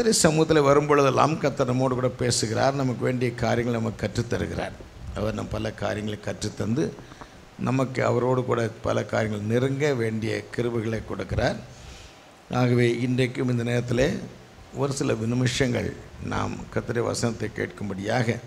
கத்தரி சமூகத்தில் வரும்பொழுதெல்லாம் கத்தர் நம்மோடு கூட பேசுகிறார் நமக்கு வேண்டிய காரியங்களை நமக்கு கற்றுத்தருகிறார் அவர் நம்ம பல காரியங்களை கற்றுத்தந்து நமக்கு அவரோடு கூட பல காரியங்கள் நெருங்க வேண்டிய கிருபைகளை கொடுக்கிறார் ஆகவே இன்றைக்கும் இந்த நேரத்தில் ஒரு சில நிமிஷங்கள் நாம் கத்திரை வசனத்தை கேட்கும்படியாக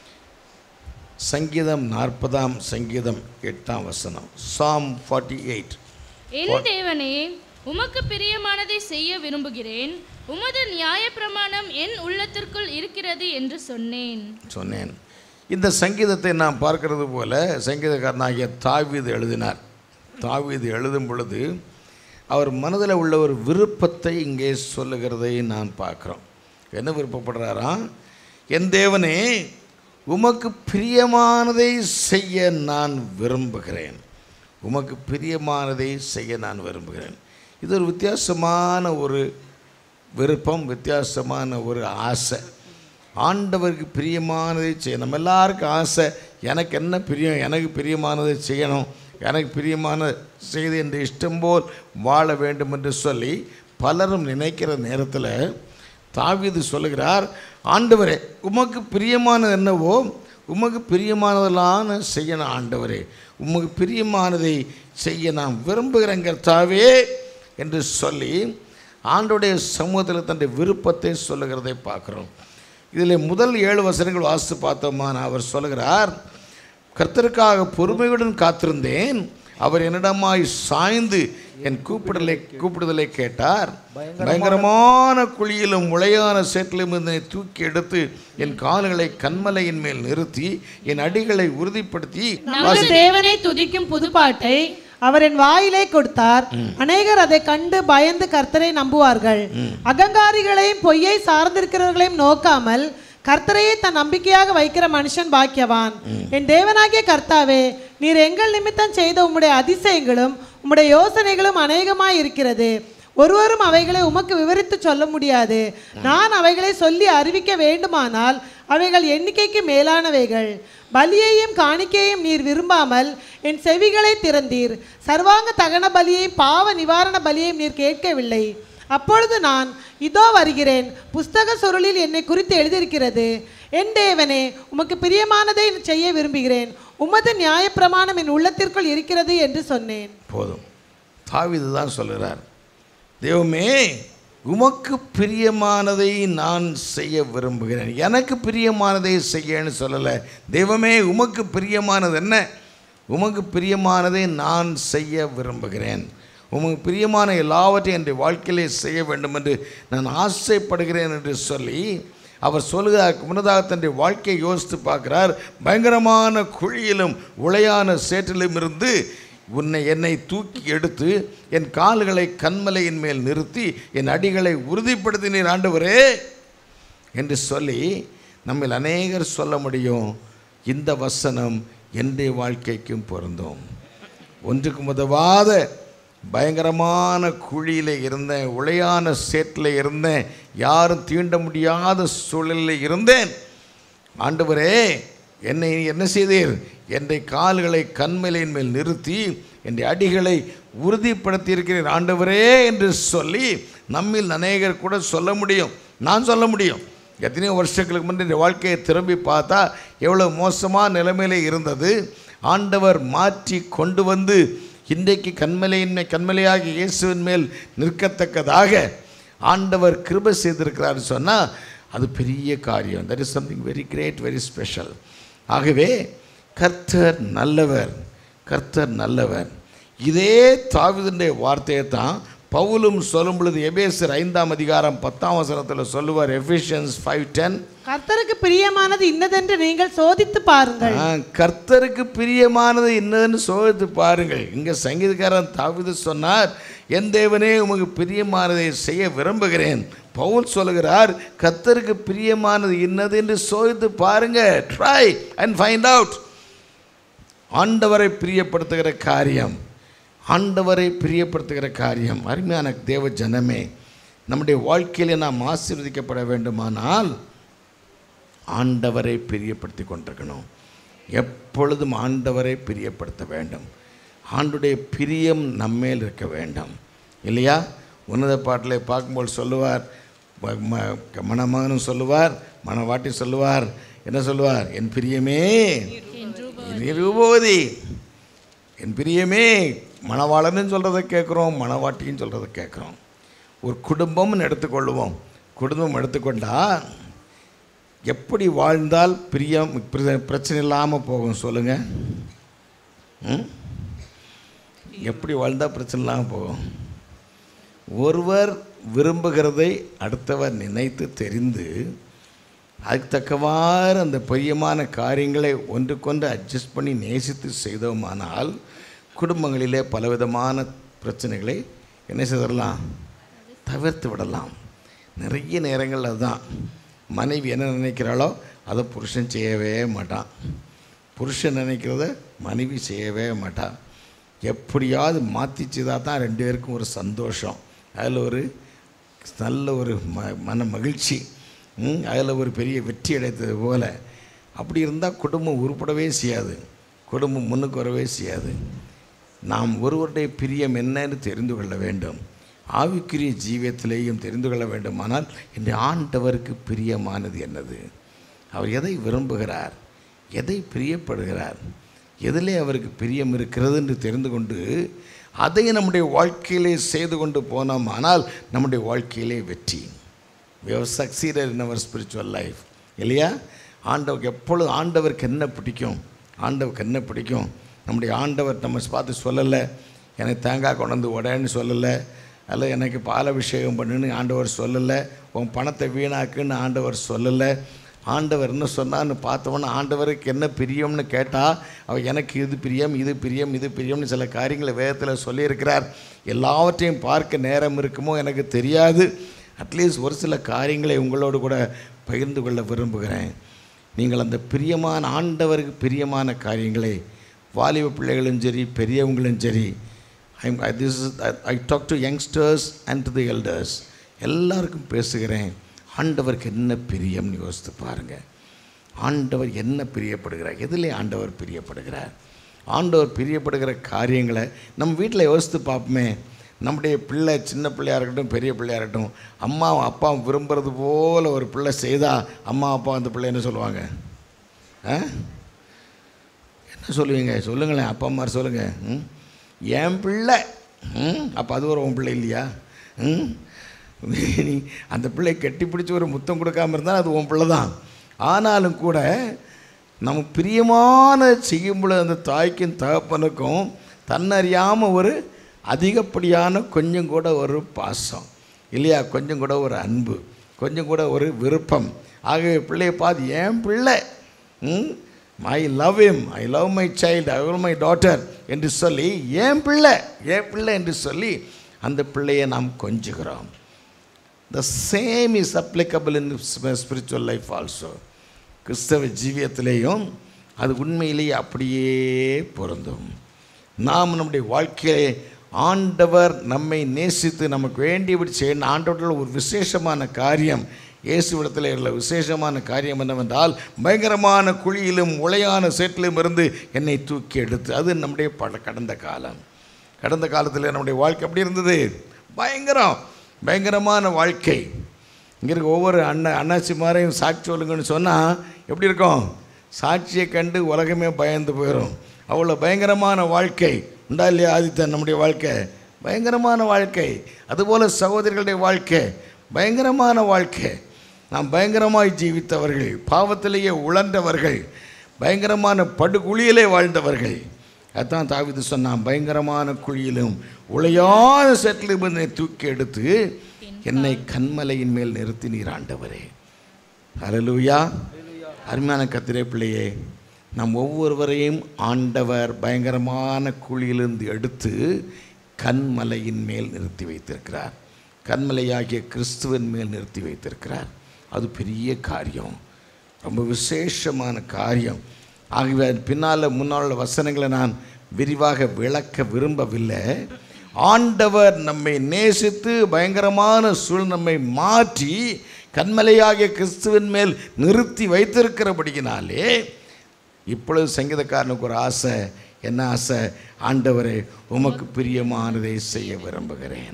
சங்கீதம் நாற்பதாம் சங்கீதம் எட்டாம் வசனம் சாம் ஃபார்ட்டி எயிட் என் தேவனே உமக்கு பிரியமானதை செய்ய விரும்புகிறேன் உமது நியாயப்பிரமாணம் என் உள்ளத்திற்குள் இருக்கிறது என்று சொன்னேன் சொன்னேன் இந்த சங்கீதத்தை நாம் பார்க்கிறது போல சங்கீதக்காரனாகிய தாவீது எழுதினார் தாவீது எழுதும் பொழுது அவர் மனதில் உள்ள ஒரு விருப்பத்தை இங்கே சொல்லுகிறதை நான் பார்க்குறோம் என்ன விருப்பப்படுறாராம் என் தேவனே உமக்கு பிரியமானதை செய்ய நான் விரும்புகிறேன் உமக்கு பிரியமானதை செய்ய நான் விரும்புகிறேன் இது ஒரு வித்தியாசமான ஒரு விருப்பம் வித்தியாசமான ஒரு ஆசை ஆண்டவருக்கு பிரியமானதை செய்ய நம்ம எல்லாருக்கும் ஆசை எனக்கு என்ன பிரியம் எனக்கு பிரியமானதை செய்யணும் எனக்கு பிரியமான செய்து என்று இஷ்டம் போல் வாழ வேண்டும் என்று சொல்லி பலரும் நினைக்கிற நேரத்தில் தாவீது சொல்லுகிறார் ஆண்டவரே உமக்கு பிரியமானது என்னவோ உமக்கு பிரியமானதெல்லாம் நான் செய்யணும் ஆண்டவரே உமக்கு பிரியமானதை செய்ய நான் விரும்புகிறேன் கர்த்தாவே என்று சொல்லி ஆண்டோடைய சமூகத்தில் தன்னுடைய விருப்பத்தை சொல்லுகிறதை பார்க்குறோம் இதில் முதல் ஏழு வசனங்கள் வாசித்து பார்த்தோமான அவர் சொல்லுகிறார் கர்த்தருக்காக பொறுமையுடன் காத்திருந்தேன் அவர் என்னிடமாய் சாய்ந்து என் கூப்பிடலை கூப்பிடுதலை கேட்டார் பயங்கரமான குழியிலும் முளையான சேற்றிலும் இருந்து என்னை தூக்கி எடுத்து என் கால்களை கண்மலையின் மேல் நிறுத்தி என் அடிகளை உறுதிப்படுத்தி நமது தேவனை துதிக்கும் புதுப்பாட்டை அவர் என் வாயிலே கொடுத்தார் அநேகர் அதை கண்டு பயந்து கர்த்தரை நம்புவார்கள் அகங்காரிகளையும் பொய்யை சார்ந்திருக்கிறவர்களையும் நோக்காமல் கர்த்தரையே தன் நம்பிக்கையாக வைக்கிற மனுஷன் பாக்கியவான் என் தேவனாகிய கர்த்தாவே நீர் எங்கள் நிமித்தம் செய்த உம்முடைய அதிசயங்களும் உம்முடைய யோசனைகளும் அநேகமாய் இருக்கிறது ஒருவரும் அவைகளை உமக்கு விவரித்து சொல்ல முடியாது நான் அவைகளை சொல்லி அறிவிக்க வேண்டுமானால் அவைகள் எண்ணிக்கைக்கு மேலானவைகள் பலியையும் காணிக்கையும் நீர் விரும்பாமல் என் செவிகளை திறந்தீர் சர்வாங்க தகன பலியையும் பாவ நிவாரண பலியையும் நீர் கேட்கவில்லை அப்பொழுது நான் இதோ வருகிறேன் புஸ்தக சுருளில் என்னை குறித்து எழுதியிருக்கிறது என் தேவனே உமக்கு பிரியமானதை செய்ய விரும்புகிறேன் உமது நியாயப்பிரமாணம் என் உள்ளத்திற்குள் இருக்கிறது என்று சொன்னேன் போதும் தாவீது தான் சொல்லுகிறார் தெய்வமே உமக்கு பிரியமானதை நான் செய்ய விரும்புகிறேன் எனக்கு பிரியமானதை செய்யன்னு சொல்லலை தெய்வமே உமக்கு பிரியமானது என்ன உமக்கு பிரியமானதை நான் செய்ய விரும்புகிறேன் உமக்கு பிரியமான எல்லாவற்றையும் என் வாழ்க்கையிலே செய்ய வேண்டும் என்று நான் ஆசைப்படுகிறேன் என்று சொல்லி அவர் சொல்லுவதற்கு முன்னதாக தன்னுடைய வாழ்க்கையை யோசித்து பார்க்கிறார் பயங்கரமான குழியிலும் உளையான சேற்றிலும் இருந்து உன்னை என்னை தூக்கி எடுத்து என் கால்களை கண்மலையின் மேல் நிறுத்தி என் அடிகளை உறுதிப்படுத்தினீர் ஆண்டவரே என்று சொல்லி நம்மில் அநேகர் சொல்ல முடியும் இந்த வசனம் என்னுடைய வாழ்க்கைக்கும் பொருந்தும் ஒன்றுக்கு உதவாத பயங்கரமான குழியில் இருந்தேன் உளையான சேற்றில் இருந்தேன் யாரும் தீண்ட முடியாத சூழலில் இருந்தேன் ஆண்டவரே என்னை நீ என்ன செய்தீர் என்னை கால்களை கண்மலையின் மேல் நிறுத்தி என் அடிகளை உறுதிப்படுத்தியிருக்கிறீர் ஆண்டவரே என்று சொல்லி நம்மில் அநேகர் கூட சொல்ல முடியும் நான் சொல்ல முடியும் எத்தனையோ வருஷங்களுக்கு முன்னே இந்த வாழ்க்கையை திரும்பி பார்த்தா எவ்வளோ மோசமான நிலைமையில இருந்தது ஆண்டவர் மாற்றி கொண்டு வந்து இன்றைக்கு கண்மலையின் மே- கண்மலையாகி இயேசுவின் மேல் நிற்கத்தக்கதாக ஆண்டவர் கிருபை செய்திருக்கிறார் சொன்னால் அது பெரிய காரியம் that is something very great very special ஆகவே கர்த்தர் நல்லவர் கர்த்தர் நல்லவர் இதே தாவிதனுடைய வார்த்தையை தான் பவுலும் சொல்லும் பொழுது எபேசர் ஐந்தாம் அதிகாரம் பத்தாம் வசனத்தில் சொல்லுவார் எஃபிஷியன்ஸ் ஃபைவ் டென் கர்த்தருக்கு பிரியமானது இன்னதென்று நீங்கள் சோதித்து பாருங்கள் ஆ, கர்த்தருக்கு பிரியமானது என்னதுன்னு சோதித்து பாருங்கள் இங்கே சங்கீதக்காரன் தாவிது சொன்னார் என் தேவனே உமக்கு பிரியமானதை செய்ய விரும்புகிறேன் பவுல் சொல்லுகிறார் கர்த்தருக்கு பிரியமானது இன்னது என்று சோதித்து பாருங்க ட்ரை அண்ட் ஃபைண்ட் அவுட் ஆண்டவரை பிரியப்படுத்துகிற காரியம் ஆண்டவரை பிரியப்படுத்துகிற காரியம் அருமையான தேவ ஜனமே நம்முடைய வாழ்க்கையிலே நாம் ஆசீர்வதிக்கப்பட வேண்டுமானால் ஆண்டவரை பிரியப்படுத்தி கொண்டிருக்கணும் எப்பொழுதும் ஆண்டவரை பிரியப்படுத்த வேண்டும் ஆண்டுடைய பிரியம் நம்மேல் இருக்க வேண்டும் இல்லையா உன்னத பாட்டில் பார்க்கும்போது சொல்லுவார் ம- ம- மணமகனும் சொல்லுவார் மணவாட்டி சொல்லுவார் என்ன சொல்லுவார் என் பிரியமே நீ ரூபவதி என் பிரியமே மணவாளன்னு சொல்கிறத கேட்குறோம் மணவாட்டின்னு சொல்கிறத கேட்குறோம் ஒரு குடும்பம்னு எடுத்துக்கொள்ளுவோம் குடும்பம் எடுத்துக்கொண்டா எப்படி வாழ்ந்தால் பிரியம் பிர- பிரச்சனை இல்லாமல் போகும் சொல்லுங்கள் ம் எப்படி வாழ்ந்தால் பிரச்சனை இல்லாமல் போகும் ஒருவர் விரும்புகிறதை அடுத்தவர் நினைத்து தெரிந்து அதுக்கு தக்கவாறு அந்த பிரியமான காரியங்களை ஒன்றுக்கொன்று அட்ஜஸ்ட் பண்ணி நேசித்து செய்தோமானால் குடும்பங்களிலே பலவிதமான பிரச்சனைகளை என்ன செய்திடலாம் தவிர்த்து விடலாம் நிறைய நேரங்கள் அதுதான் மனைவி என்ன நினைக்கிறாளோ அதை புருஷன் செய்யவே மாட்டான் புருஷன் நினைக்கிறத மனைவி செய்யவே மாட்டான் எப்படியாவது மாற்றிச்சுதா தான் ரெண்டு பேருக்கும் ஒரு சந்தோஷம் அதில் ஒரு நல்ல ஒரு ம மன மகிழ்ச்சி அதில் ஒரு பெரிய வெற்றி அடைத்தது போல் அப்படி இருந்தால் குடும்பம் உருப்படவே செய்யாது குடும்பம் முன்னுக்கு வரவே செய்யாது நாம் ஒருவருடைய பிரியம் என்னன்னு தெரிந்து கொள்ள வேண்டும் ஆவிக்குரிய ஜீவியத்திலேயும் தெரிந்து கொள்ள வேண்டுமானால் இந்த ஆண்டவருக்கு பிரியமானது என்னது அவர் எதை விரும்புகிறார் எதை பிரியப்படுகிறார் எதிலே அவருக்கு பிரியம் இருக்கிறது என்று தெரிந்து கொண்டு அதை நம்முடைய வாழ்க்கையிலே செய்து கொண்டு போனோமானால் நம்முடைய வாழ்க்கையிலே வெற்றி we have succeeded in our spiritual life இல்லையா ஆண்டவருக்கு எப்பொழுது ஆண்டவருக்கு என்ன பிடிக்கும் ஆண்டவருக்கு என்ன பிடிக்கும் நம்முடைய ஆண்டவர் நம்ம பார்த்து சொல்லலை எனக்கு தேங்காய் கொண்டு வந்து உடன்னு சொல்லலை அல்ல எனக்கு பாலாபிஷேகம் பண்ணுன்னு ஆண்டவர் சொல்லலை உன் பணத்தை வீணாக்குன்னு ஆண்டவர் சொல்லலை ஆண்டவர் என்ன சொன்னான்னு பார்த்தோன்னா ஆண்டவருக்கு என்ன பிரியம்னு கேட்டால் அவர் எனக்கு இது பிரியம் இது பிரியம் இது பிரியம்னு சில காரியங்களை வேதத்தில் சொல்லியிருக்கிறார் எல்லாவற்றையும் பார்க்க நேரம் இருக்குமோ எனக்கு தெரியாது அட்லீஸ்ட் ஒரு சில காரியங்களை உங்களோடு கூட பகிர்ந்து கொள்ள விரும்புகிறேன் நீங்கள் அந்த பிரியமான ஆண்டவருக்கு பிரியமான காரியங்களை வாலிப பிள்ளைகளும் சரி பெரியவங்களும் சரி I this is I talk to youngsters and to the elders எல்லாருக்கும் பேசுகிறேன் ஆண்டவருக்கு என்ன பிரியம்னு யோசித்து பாருங்கள் ஆண்டவர் என்ன பிரியப்படுகிறார் எதிலே ஆண்டவர் பிரியப்படுகிறார் ஆண்டவர் பிரியப்படுகிற காரியங்களை நம்ம வீட்டில் யோசித்து பார்ப்போமே நம்முடைய பிள்ளை சின்ன பிள்ளையாக இருக்கட்டும் பெரிய பிள்ளையாக இருக்கட்டும் அம்மாவும் அப்பாவும் விரும்புறது போல் ஒரு பிள்ளை செய்தால் அம்மா அப்பா அந்த பிள்ளை என்ன சொல்லுவாங்க ஆ என்ன சொல்லுவீங்க சொல்லுங்களேன் அப்பா அம்மா சொல்லுங்கள் ம் என் பிள்ளை ம் அப்போ அது ஒரு உன் பிள்ளை இல்லையா ம் நீ அந்த பிள்ளை கட்டி பிடிச்சி ஒரு முத்தம் கொடுக்காம இருந்தால் அது உன் பிள்ளை தான் ஆனாலும் கூட நம்ம பிரியமான செய்யும்பொழுது அந்த தாய்க்கும் தகப்பனுக்கும் தன்னறியாமல் ஒரு அதிகப்படியான கொஞ்சம் கூட ஒரு பாசம் இல்லையா கொஞ்சம் கூட ஒரு அன்பு கொஞ்சம் கூட ஒரு விருப்பம் ஆகவே பிள்ளையை பார்த்து என் பிள்ளை ம் I love him I love my child I love my daughter என்று சொல்லி என் பிள்ளை என் பிள்ளை என்று சொல்லி அந்த பிள்ளையை நாம் கொஞ்சுகிறோம் the same is applicable in spiritual life also கிறிஸ்தவ ஜீவியத்திலேயும் அது உண்மையிலேயே அப்படியே பொருந்தும் நாம் நம்முடைய வாழ்க்கையிலே ஆண்டவர் நம்மை நேசித்து நமக்கு வேண்டியபடி செய்யணும் ஆண்டவர்கள் ஒரு விசேஷமான காரியம் இயேசுவிடத்தில் உள்ள விசேஷமான காரியம் என்னவென்றால் பயங்கரமான குழியிலும் உளையான சேற்றிலும் இருந்து என்னை தூக்கி எடுத்து அது நம்முடைய பட கடந்த காலம் கடந்த காலத்தில் நம்முடைய வாழ்க்கை எப்படி இருந்தது பயங்கரம் பயங்கரமான வாழ்க்கை இங்கே இருக்க ஒவ்வொரு அண்ணன் அண்ணாச்சிமாரையும் சாட்சி சொல்லுங்கன்னு சொன்னால் எப்படி இருக்கும் சாட்சியை கண்டு உலகமே பயந்து போயிடும் அவ்வளோ பயங்கரமான வாழ்க்கை உண்டா இல்லையா ஆதித்தன் நம்முடைய வாழ்க்கை பயங்கரமான வாழ்க்கை அதுபோல் சகோதரிகளுடைய வாழ்க்கை பயங்கரமான வாழ்க்கை நாம் பயங்கரமாய் ஜீவித்தவர்கள் பாவத்திலேயே உழன்றவர்கள் பயங்கரமான படுகுழியிலே வாழ்ந்தவர்கள் அதான் தாவிது சொன்னான் பயங்கரமான குழியிலும் உளையான செட்டிலும் என்னை தூக்கி எடுத்து என்னை கண்மலையின் மேல் நிறுத்தினீர் ஆண்டவரே ஹalleluya அருமையான கத்திரே பிள்ளையே நம் ஒவ்வொருவரையும் ஆண்டவர் பயங்கரமான குழியிலிருந்து எடுத்து கண்மலையின் மேல் நிறுத்தி வைத்திருக்கிறார் கண்மலையாகிய கிறிஸ்துவின் மேல் நிறுத்தி வைத்திருக்கிறார் அது பெரிய காரியம் ரொம்ப விசேஷமான காரியம் ஆகவே அதன் பின்னால் முன்னால் உள்ள வசனங்களை நான் விரிவாக விளக்க விரும்பவில்லை ஆண்டவர் நம்மை நேசித்து பயங்கரமான சூழ் நம்மை மாற்றி கண்மலையாகிய கிறிஸ்துவின் மேல் நிறுத்தி வைத்திருக்கிறபடியினாலே இப்பொழுது சங்கீதக்காரனுக்கு ஒரு ஆசை என்ன ஆசை ஆண்டவரே உமக்கு பிரியமானதை செய்ய விரும்புகிறேன்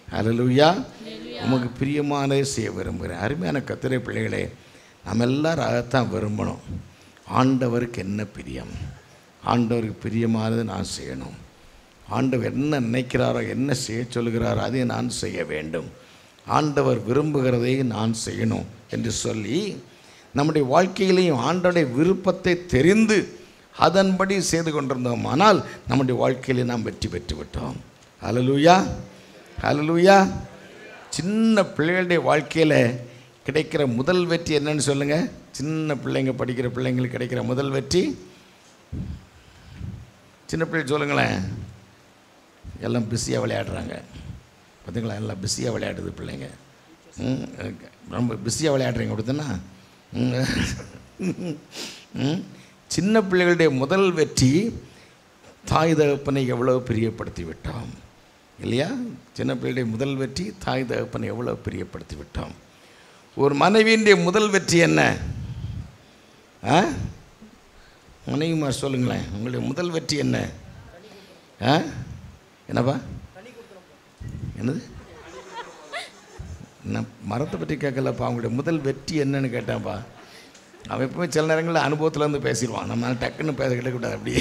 ஹalleluya உமக்கு பிரியமானதை செய்ய விரும்புகிறேன் அருமையான கத்திரை பிள்ளைகளே நம்ம எல்லாரும் அதைத்தான் விரும்பணும் ஆண்டவருக்கு என்ன பிரியம் ஆண்டவருக்கு பிரியமானது நான் செய்யணும் ஆண்டவர் என்ன நினைக்கிறாரோ என்ன செய்ய சொல்கிறாரோ அதை நான் செய்ய வேண்டும் ஆண்டவர் விரும்புகிறதை நான் செய்யணும் என்று சொல்லி நம்முடைய வாழ்க்கையிலையும் ஆண்டோடைய விருப்பத்தை தெரிந்து அதன்படி செய்து கொண்டிருந்தோமானால் நம்முடைய வாழ்க்கையிலே நாம் வெற்றி பெற்று விட்டோம் ஹalleluya ஹalleluya சின்ன பிள்ளைகளுடைய வாழ்க்கையில் கிடைக்கிற முதல் வெற்றி என்னன்னு சொல்லுங்கள் சின்ன பிள்ளைங்க படிக்கிற பிள்ளைங்களுக்கு கிடைக்கிற முதல் வெற்றி சின்ன பிள்ளை சொல்லுங்களேன் எல்லாம் பிஸியாக விளையாடுறாங்க பார்த்தீங்களா எல்லாம் பிஸியாக விளையாடுது பிள்ளைங்க ம், ரொம்ப பிஸியாக விளையாடுறீங்க கொடுத்தனா சின்ன பிள்ளைகளுடைய முதல் வெற்றி தாய் தகப்பனை எவ்வளோ பிரியப்படுத்தி விட்டோம் இல்லையா சின்ன பிள்ளையுடைய முதல் வெற்றி தாய் தகப்பனை எவ்வளோ பிரியப்படுத்தி விட்டோம் ஒரு மனைவியினுடைய முதல் வெற்றி என்ன ஆ மனைவிமார் சொல்லுங்களேன் உங்களுடைய முதல் வெற்றி என்ன ஆ என்னப்பா என்னது நான் மரத்தை பற்றி கேட்கலப்பா அவங்களுடைய முதல் வெற்றி என்னன்னு கேட்டான்ப்பா அவன் எப்பவுமே சில நேரங்களில் அனுபவத்தில் வந்து பேசிடுவான் நம்ம டக்குன்னு பேச கிடைக்கூடாது அப்படியே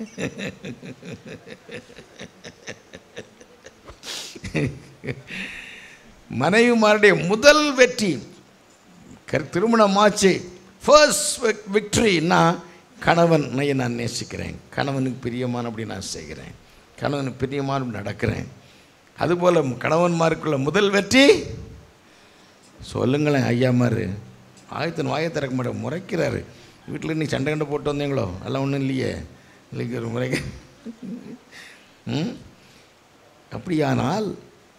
மனைவிமாருடைய முதல் வெற்றி கர் திருமணமாச்சு ஃபர்ஸ்ட் விக்ட்ரின்னா கணவனை நான் நேசிக்கிறேன் கணவனுக்கு பிரியமானபடி நான் செய்கிறேன் கணவனுக்கு பிரியமானபடி நடக்கிறேன் அதுபோல் கணவன்மாருக்குள்ள முதல் வெற்றி சொல்லுங்களேன் ஐயாமாரு ஆயத்தன் வாயை திறக்க மாட்டேன் முறைக்கிறாரு வீட்டில் நீ சண்டை கண்டு போட்டு வந்தீங்களோ அதெல்லாம் ஒன்றும் இல்லையே இல்லைங்க ஒரு முறைக்க ம் அப்படியானால்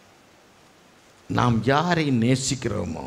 நாம் யாரை நேசிக்கிறோமோ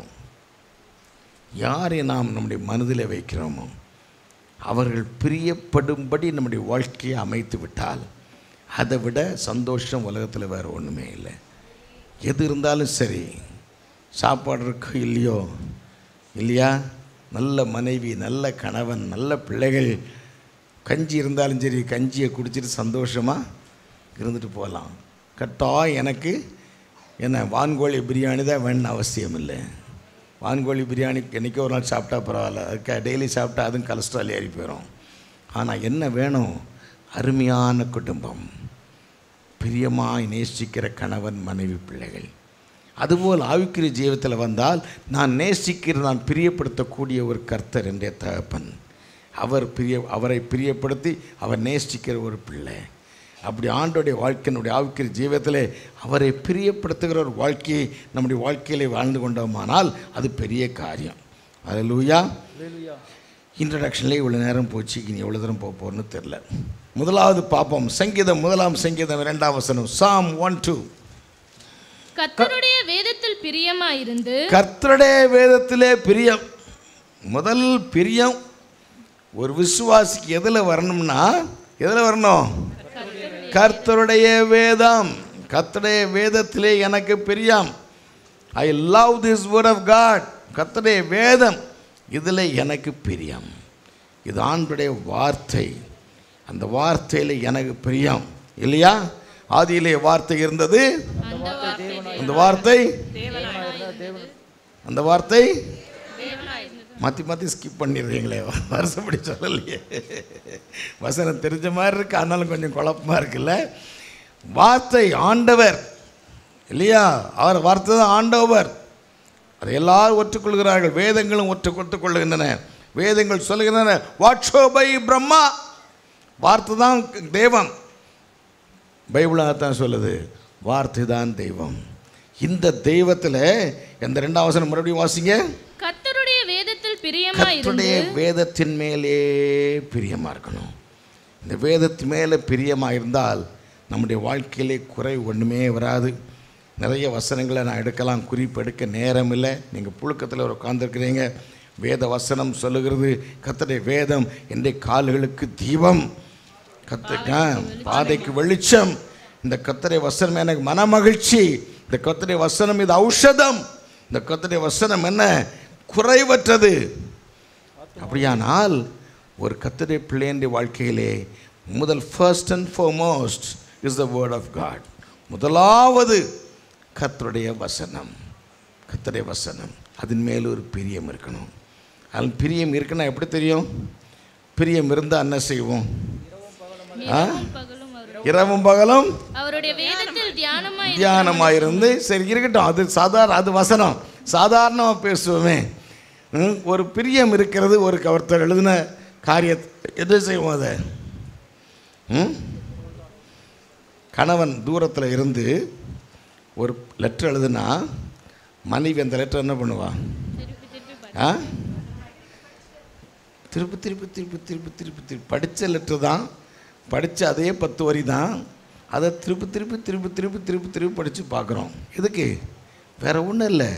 யாரை நாம் நம்முடைய மனதில் வைக்கிறோமோ அவர்கள் பிரியப்படும்படி நம்முடைய வாழ்க்கையை அமைத்து விட்டால் அதை விட சந்தோஷம் உலகத்தில் வேறு ஒன்றுமே இல்லை எது இருந்தாலும் சரி சாப்பாடு இருக்கோ இல்லையோ இல்லையா நல்ல மனைவி நல்ல கணவன் நல்ல பிள்ளைகள் கஞ்சி இருந்தாலும் சரி கஞ்சியை குடிச்சிட்டு சந்தோஷமாக இருந்துட்டு போகலாம் கட்டாயம் எனக்கு என்ன வான்கோழி பிரியாணி தான் வேணும்னு அவசியம் இல்லை வான்கோழி பிரியாணி என்றைக்கோ ஒரு நாள் சாப்பிட்டா பரவாயில்ல அதுக்கு டெய்லி சாப்பிட்டா அதுவும் கொலஸ்ட்ரால் ஏறி போயிடும் ஆனால் என்ன வேணும் அருமையான குடும்பம் பிரியமாய் நேசிக்கிற கணவன் மனைவி பிள்ளைகள் அதுபோல் ஆவிக்குரிய ஜீவத்தில் வந்தால் நான் நேசிக்கிற நான் பிரியப்படுத்தக்கூடிய ஒரு கர்த்தர் என்றே தகப்பன் அவர் பிரிய அவரை பிரியப்படுத்தி அவர் நேசிக்கிற ஒரு பிள்ளை அப்படி ஆண்டோடைய வாழ்க்கையினுடைய ஆவிக்குரிய ஜீவத்திலே அவரை பிரியப்படுத்துகிற ஒரு வாழ்க்கையை நம்முடைய வாழ்க்கையிலே வாழ்ந்து கொண்டோமானால் அது பெரிய காரியம் அது லூயா இன்ட்ரடக்ஷன்லேயே இவ்வளோ நேரம் போச்சு இனி எவ்வளோ தூரம் போக போகிறோன்னு தெரில முதலாவது பார்ப்போம் சங்கீதம் முதலாம் சங்கீதம் இரண்டாம் வசனம் சாம் ஒன் டூ கர்த்தருடைய வேதத்தில் பிரியமாயிருந்து கர்த்தருடைய வேதத்திலே பிரியம் முதல் பிரியம் ஒரு விசுவாசிக்கு எதில் வரணும்னா எதில் வரணும் கர்த்தருடைய வேதம் கர்த்தருடைய வேதத்திலே எனக்கு பிரியம் I love this word of God கர்த்தருடைய வேதம் இதில் எனக்கு பிரியம் இது ஆண்டுடைய வார்த்தை அந்த வார்த்தையில் எனக்கு பிரியம் இல்லையா ஆதியிலே வார்த்தை இருந்தது அந்த வார்த்தை அந்த வார்த்தை அந்த வார்த்தை மாற்றி மாற்றி ஸ்கிப் பண்ணிடுறீங்களே வருஷப்படி சொல்லலையே வசனம் தெரிஞ்ச மாதிரி இருக்கு ஆனாலும் கொஞ்சம் குழப்பமாக இருக்குல்ல வார்த்தை ஆண்டவர் இல்லையா அவர் வார்த்தை தான் ஆண்டவர் அதை எல்லாரும் ஒற்றுக்கொள்கிறார்கள் வேதங்களும் ஒற்று ஒத்துக்கொள்ளுகின்றன வேதங்கள் சொல்லுகின்றன வாட்சோ பை பிரம்மா வார்த்தை தான் தெய்வம் பைபிளாக தான் சொல்லுது வார்த்தை தான் தெய்வம் இந்த தெய்வத்தில் எந்த ரெண்டாம் வசனம் மறுபடியும் வாசிங்க கர்த்தருடைய வேதத்தில் பிரியமாயிருந்து கர்த்தருடைய வேதத்தின் மேலே பிரியமாக இருக்கணும் இந்த வேதத்தின் மேலே பிரியமாக இருந்தால் நம்முடைய வாழ்க்கையிலே குறை ஒன்றுமே வராது நிறைய வசனங்களை நான் எடுக்கலாம் குறிப்பு எடுக்க நேரம் இல்லை நீங்கள் புழுக்கத்தில் ஒரு உட்காந்துருக்கிறீங்க வேத வசனம் சொல்லுகிறது கர்த்தருடைய வேதம் என்னுடைய கால்களுக்கு தீபம் கத்துக்க பாதைக்கு வெளிச்சம் இந்த கத்தரை வசனம் எனக்கு மனமகிழ்ச்சி இந்த கத்தரை வசனம் இது ஔஷதம் இந்த கத்தரை வசனம் என்ன குறைவற்றது அப்படியானால் ஒரு கத்தரை பிள்ளையனுடைய வாழ்க்கையிலே முதல் first and foremost is the word of God முதலாவது கர்த்தருடைய வசனம் கர்த்தருடைய வசனம் அதன் மேல் ஒரு பிரியம் இருக்கணும் அதில் பிரியம் இருக்குன்னா எப்படி தெரியும் பிரியம் இருந்தால் என்ன செய்வோம் ஆ? இரவும் பகலும் அவர் இரவும் பகலும் அவருடைய வேதத்தில் தியானமாய் தியானமாக இருந்து சரி இருக்கட்டும் அது சாதாரண அது வசனம் சாதாரணமாக பேசுவோமே ம், ஒரு பிரியம் இருக்கிறது ஒரு ஒருத்தர் எழுதின காரியத்தை எது செய்வோம் அதை ம்? கணவன் தூரத்தில் இருந்து ஒரு லெட்டர் எழுதுனா மனைவி அந்த லெட்டர் என்ன பண்ணுவா திருப்பி திருப்பி ஆ திருப்பி திருப்பி திருப்பி திருப்பி திருப்பி திருப்பி படித்த லெட்டர் தான் படித்த அதே பத்து வரி தான் அதை திருப்பி திருப்பி திருப்பி திருப்பி திருப்பி திருப்பி படித்து பார்க்குறோம் எதுக்கு வேற ஒன்றும் இல்லை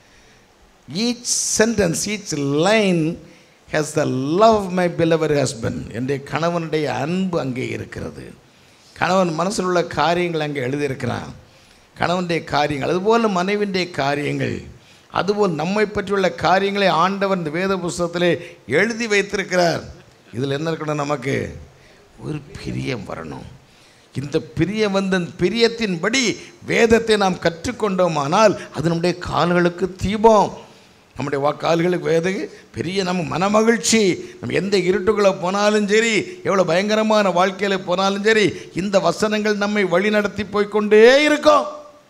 each sentence each line has the love my beloved husband என்னுடைய கணவனுடைய அன்பு அங்கே இருக்கிறது கணவன் மனசில் உள்ள காரியங்கள் அங்கே எழுதியிருக்கிறான் கணவனுடைய காரியங்கள் அதுபோல் மனைவியுடைய காரியங்கள் அதுபோல் நம்மை பற்றியுள்ள காரியங்களை ஆண்டவர் இந்த வேத புஸ்தகத்திலே எழுதி வைத்திருக்கிறார் இதில் என்ன இருக்கணும் நமக்கு ஒரு பிரியம் வரணும் இந்த பிரியம் வந்த பிரியத்தின்படி வேதத்தை நாம் கற்றுக்கொண்டோமானால் அது நம்முடைய கால்களுக்கு தீபம் நம்முடைய வா கால்களுக்கு வேத பெரிய நம்ம மனமகிழ்ச்சி நம்ம எந்த இருட்டுக்குள்ளே போனாலும் சரி எவ்வளோ பயங்கரமான வாழ்க்கையில் போனாலும் சரி இந்த வசனங்கள் நம்மை வழிநடத்தி போய்க்கொண்டே இருக்கும்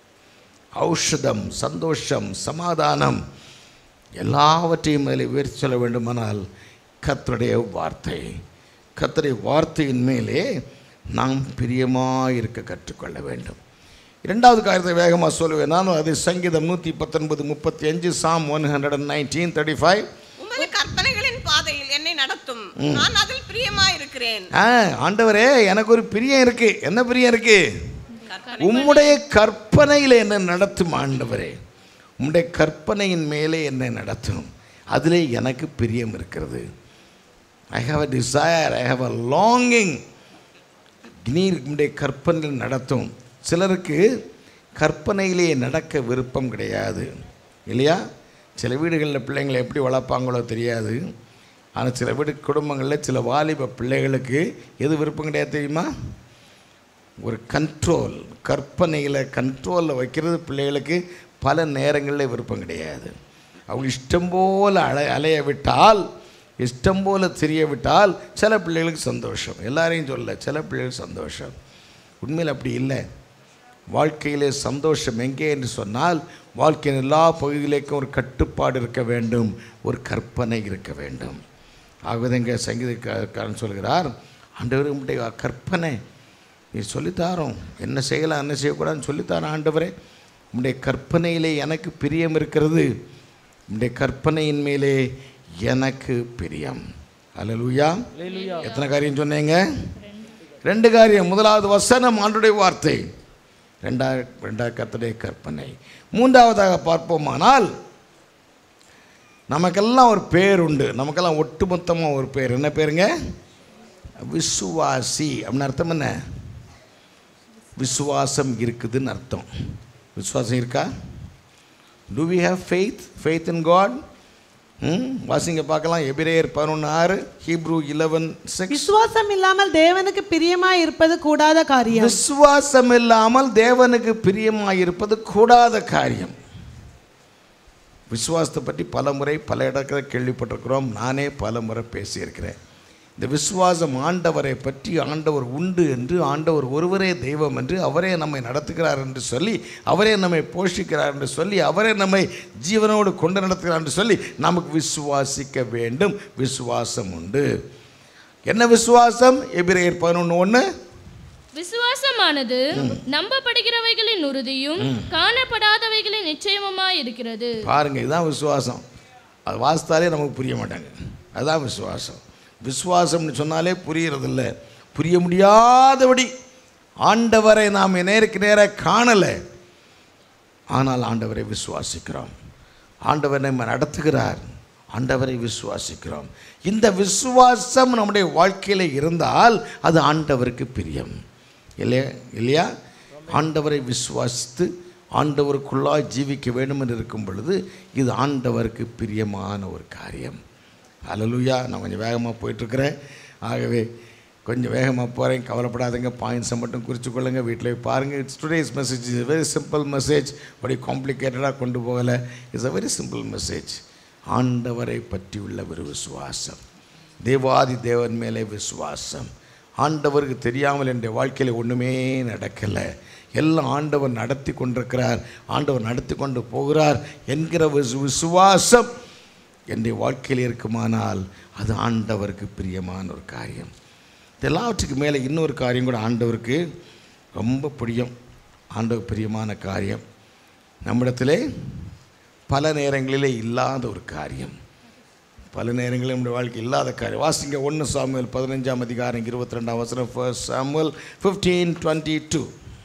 ஔஷதம் சந்தோஷம் சமாதானம் எல்லாவற்றையும் மேலே உயர்த்தி சொல்ல வேண்டுமானால் கர்த்தருடைய வார்த்தை கர்த்தருடைய வார்த்தையின் மேலே நாம் பிரியமாக இருக்க கற்றுக்கொள்ள வேண்டும் இரண்டாவது காரியத்தை வேகமாக சொல்லுவேன் நான் அது சங்கீதம் நூற்றி பத்தொன்பது முப்பத்தி அஞ்சு Psalm one hundred and nineteen thirty five உமது கற்பனைகளின் பாதையில் என்னை நடத்தும் நான் அதில் பிரியமாய் இருக்கிறேன் ஆ ஆண்டவரே எனக்கு ஒரு பிரியம் இருக்கு என்ன பிரியம் இருக்கு உம்முடைய கற்பனையில் என்ன நடத்தும் ஆண்டவரே உம்முடைய கற்பனையின் மேலே என்னை நடத்தும் அதிலே எனக்கு பிரியம் இருக்கிறது I have a desire I have a longing நீர் உம்முடைய கற்பனையில் நடத்தும் சிலருக்கு கற்பனையிலே நடக்க விருப்பம் கிடையாது இல்லையா சில வீடுகளில் பிள்ளைங்களை எப்படி வளர்ப்பாங்களோ தெரியாது ஆனால் சில வீடு குடும்பங்களில் சில வாலிப பிள்ளைகளுக்கு எது விருப்பம் கிடையாது தெரியுமா ஒரு கண்ட்ரோல் கற்பனையில் கண்ட்ரோலில் வைக்கிறது பிள்ளைகளுக்கு பல நேரங்களில் விருப்பம் கிடையாது அவங்க இஷ்டம் போல் அலை அலைய விட்டால் இஷ்டம் போல் தெரிய விட்டால் சில பிள்ளைகளுக்கு சந்தோஷம் எல்லாரையும் சொல்ல சில பிள்ளைகளுக்கு சந்தோஷம் உண்மையில் அப்படி இல்லை வாழ்க்கையிலே சந்தோஷம் எங்கே என்று சொன்னால் வாழ்க்கையின் எல்லா பகுதியிலேக்கும் ஒரு கட்டுப்பாடு இருக்க வேண்டும் ஒரு கற்பனை இருக்க வேண்டும் ஆகவே இங்கே சங்கீதக்காரன் சொல்கிறார் ஆண்டவர் உம்முடைய கற்பனை நீ சொல்லித்தாரோம் என்ன செய்யலாம் என்ன செய்யக்கூடாதுன்னு சொல்லித்தாரோம் ஆண்டவரே உம்முடைய கற்பனையிலே எனக்கு பிரியம் இருக்கிறது உம்முடைய கற்பனையின் மேலே எனக்கு பிரியம் அல்லேலூயா எத்தனை காரியம் சொன்னீங்க ரெண்டு காரியம் முதலாவது வசனம் ஆண்டுடைய வார்த்தை ரெண்டாவது ரெண்டாவது கர்த்தருடைய கற்பனை மூன்றாவதாக பார்ப்போமானால் நமக்கெல்லாம் ஒரு பேர் உண்டு நமக்கெல்லாம் ஒட்டுமொத்தமாக ஒரு பேர் என்ன பேருங்க விசுவாசி அப்படின்னு அர்த்தம் என்ன விசுவாசம் இருக்குதுன்னு அர்த்தம் விசுவாசம் இருக்கா do we have faith faith in God ம் வாசிங்க பார்க்கலாம் எபிரேயர் பதினொன்று ஆறு ஹீப்ரூ இலவன் சிக்ஸ் விசுவாசம் இல்லாமல் தேவனுக்கு பிரியமாய் இருப்பது கூடாத காரியம் விசுவாசம் இல்லாமல் தேவனுக்கு பிரியமாக இருப்பது கூடாத காரியம் விசுவாசத்தை பற்றி பல முறை பல இடத்துல கேள்விப்பட்டிருக்கிறோம் நானே பல முறை பேசியிருக்கிறேன் இந்த விசுவாசம் ஆண்டவரை பற்றி ஆண்டவர் உண்டு என்று ஆண்டவர் ஒருவரே தெய்வம் என்று அவரே நம்மை நடத்துகிறார் என்று சொல்லி அவரே நம்மை போஷிக்கிறார் என்று சொல்லி அவரே நம்மை ஜீவனோடு கொண்டு நடத்துகிறார் என்று சொல்லி நமக்கு விசுவாசிக்க வேண்டும் விசுவாசம் உண்டு என்ன விசுவாசம் எபிரேயர் பதினொன்று ஒன்று விசுவாசமானது நம்பப்படுகிறவைகளின் உறுதியும் காணப்படாதவைகளின் நிச்சயமுமாய் இருக்கிறது பாருங்க இதுதான் விசுவாசம் அது வாசித்தாலே நமக்கு புரிய மாட்டாங்க அதுதான் விசுவாசம் விசுவாசம்னு சொன்னாலே புரியறதில்ல புரிய முடியாதபடி ஆண்டவரை நாம் நேருக்கு நேராக காணலை ஆனால் ஆண்டவரை விசுவாசிக்கிறோம் ஆண்டவர் நம்மை நடத்துகிறார் ஆண்டவரை விசுவாசிக்கிறோம் இந்த விசுவாசம் நம்முடைய வாழ்க்கையில் இருந்தால் அது ஆண்டவருக்கு பிரியம் இல்லையா இல்லையா ஆண்டவரை விசுவாசித்து ஆண்டவருக்குள்ளாய் ஜீவிக்க வேண்டும் என்று இருக்கும் பொழுது இது ஆண்டவருக்கு பிரியமான ஒரு காரியம் அலலுயா நான் கொஞ்சம் வேகமாக போயிட்டுருக்கிறேன் ஆகவே கொஞ்சம் வேகமாக போகிறேன் கவலைப்படாதீங்க பாயிண்ட்ஸை மட்டும் குறித்து கொள்ளுங்கள் வீட்டில் போய் பாருங்கள் it's today's message is very simple message அப்படி காம்ப்ளிகேட்டடாக கொண்டு போகலை it's a very simple message ஆண்டவரை பற்றியுள்ள ஒரு விசுவாசம் தேவாதி தேவன் மேலே விசுவாசம் ஆண்டவருக்கு தெரியாமல் என்னுடைய வாழ்க்கையில் ஒன்றுமே நடக்கலை எல்லாம் ஆண்டவர் நடத்தி கொண்டிருக்கிறார் ஆண்டவர் நடத்தி கொண்டு போகிறார் என்கிற விசு- விசுவாசம் என்னுடைய வாழ்க்கையில் இருக்குமானால் அது ஆண்டவருக்கு பிரியமான ஒரு காரியம் இது எல்லாவற்றுக்கு மேலே இன்னொரு காரியம் கூட ஆண்டவருக்கு ரொம்ப பிடிக்கும் ஆண்டவர் பிரியமான காரியம் நம்மிடத்திலே பல நேரங்களிலே இல்லாத ஒரு காரியம் பல நேரங்களில் நம்முடைய வாழ்க்கை இல்லாத காரியம் வாசிங்க ஒன்று சாமுவேல் பதினஞ்சாம் அதிகாரம் இருபத்தி ரெண்டாம் வசனம் first Samuel fifteen twenty two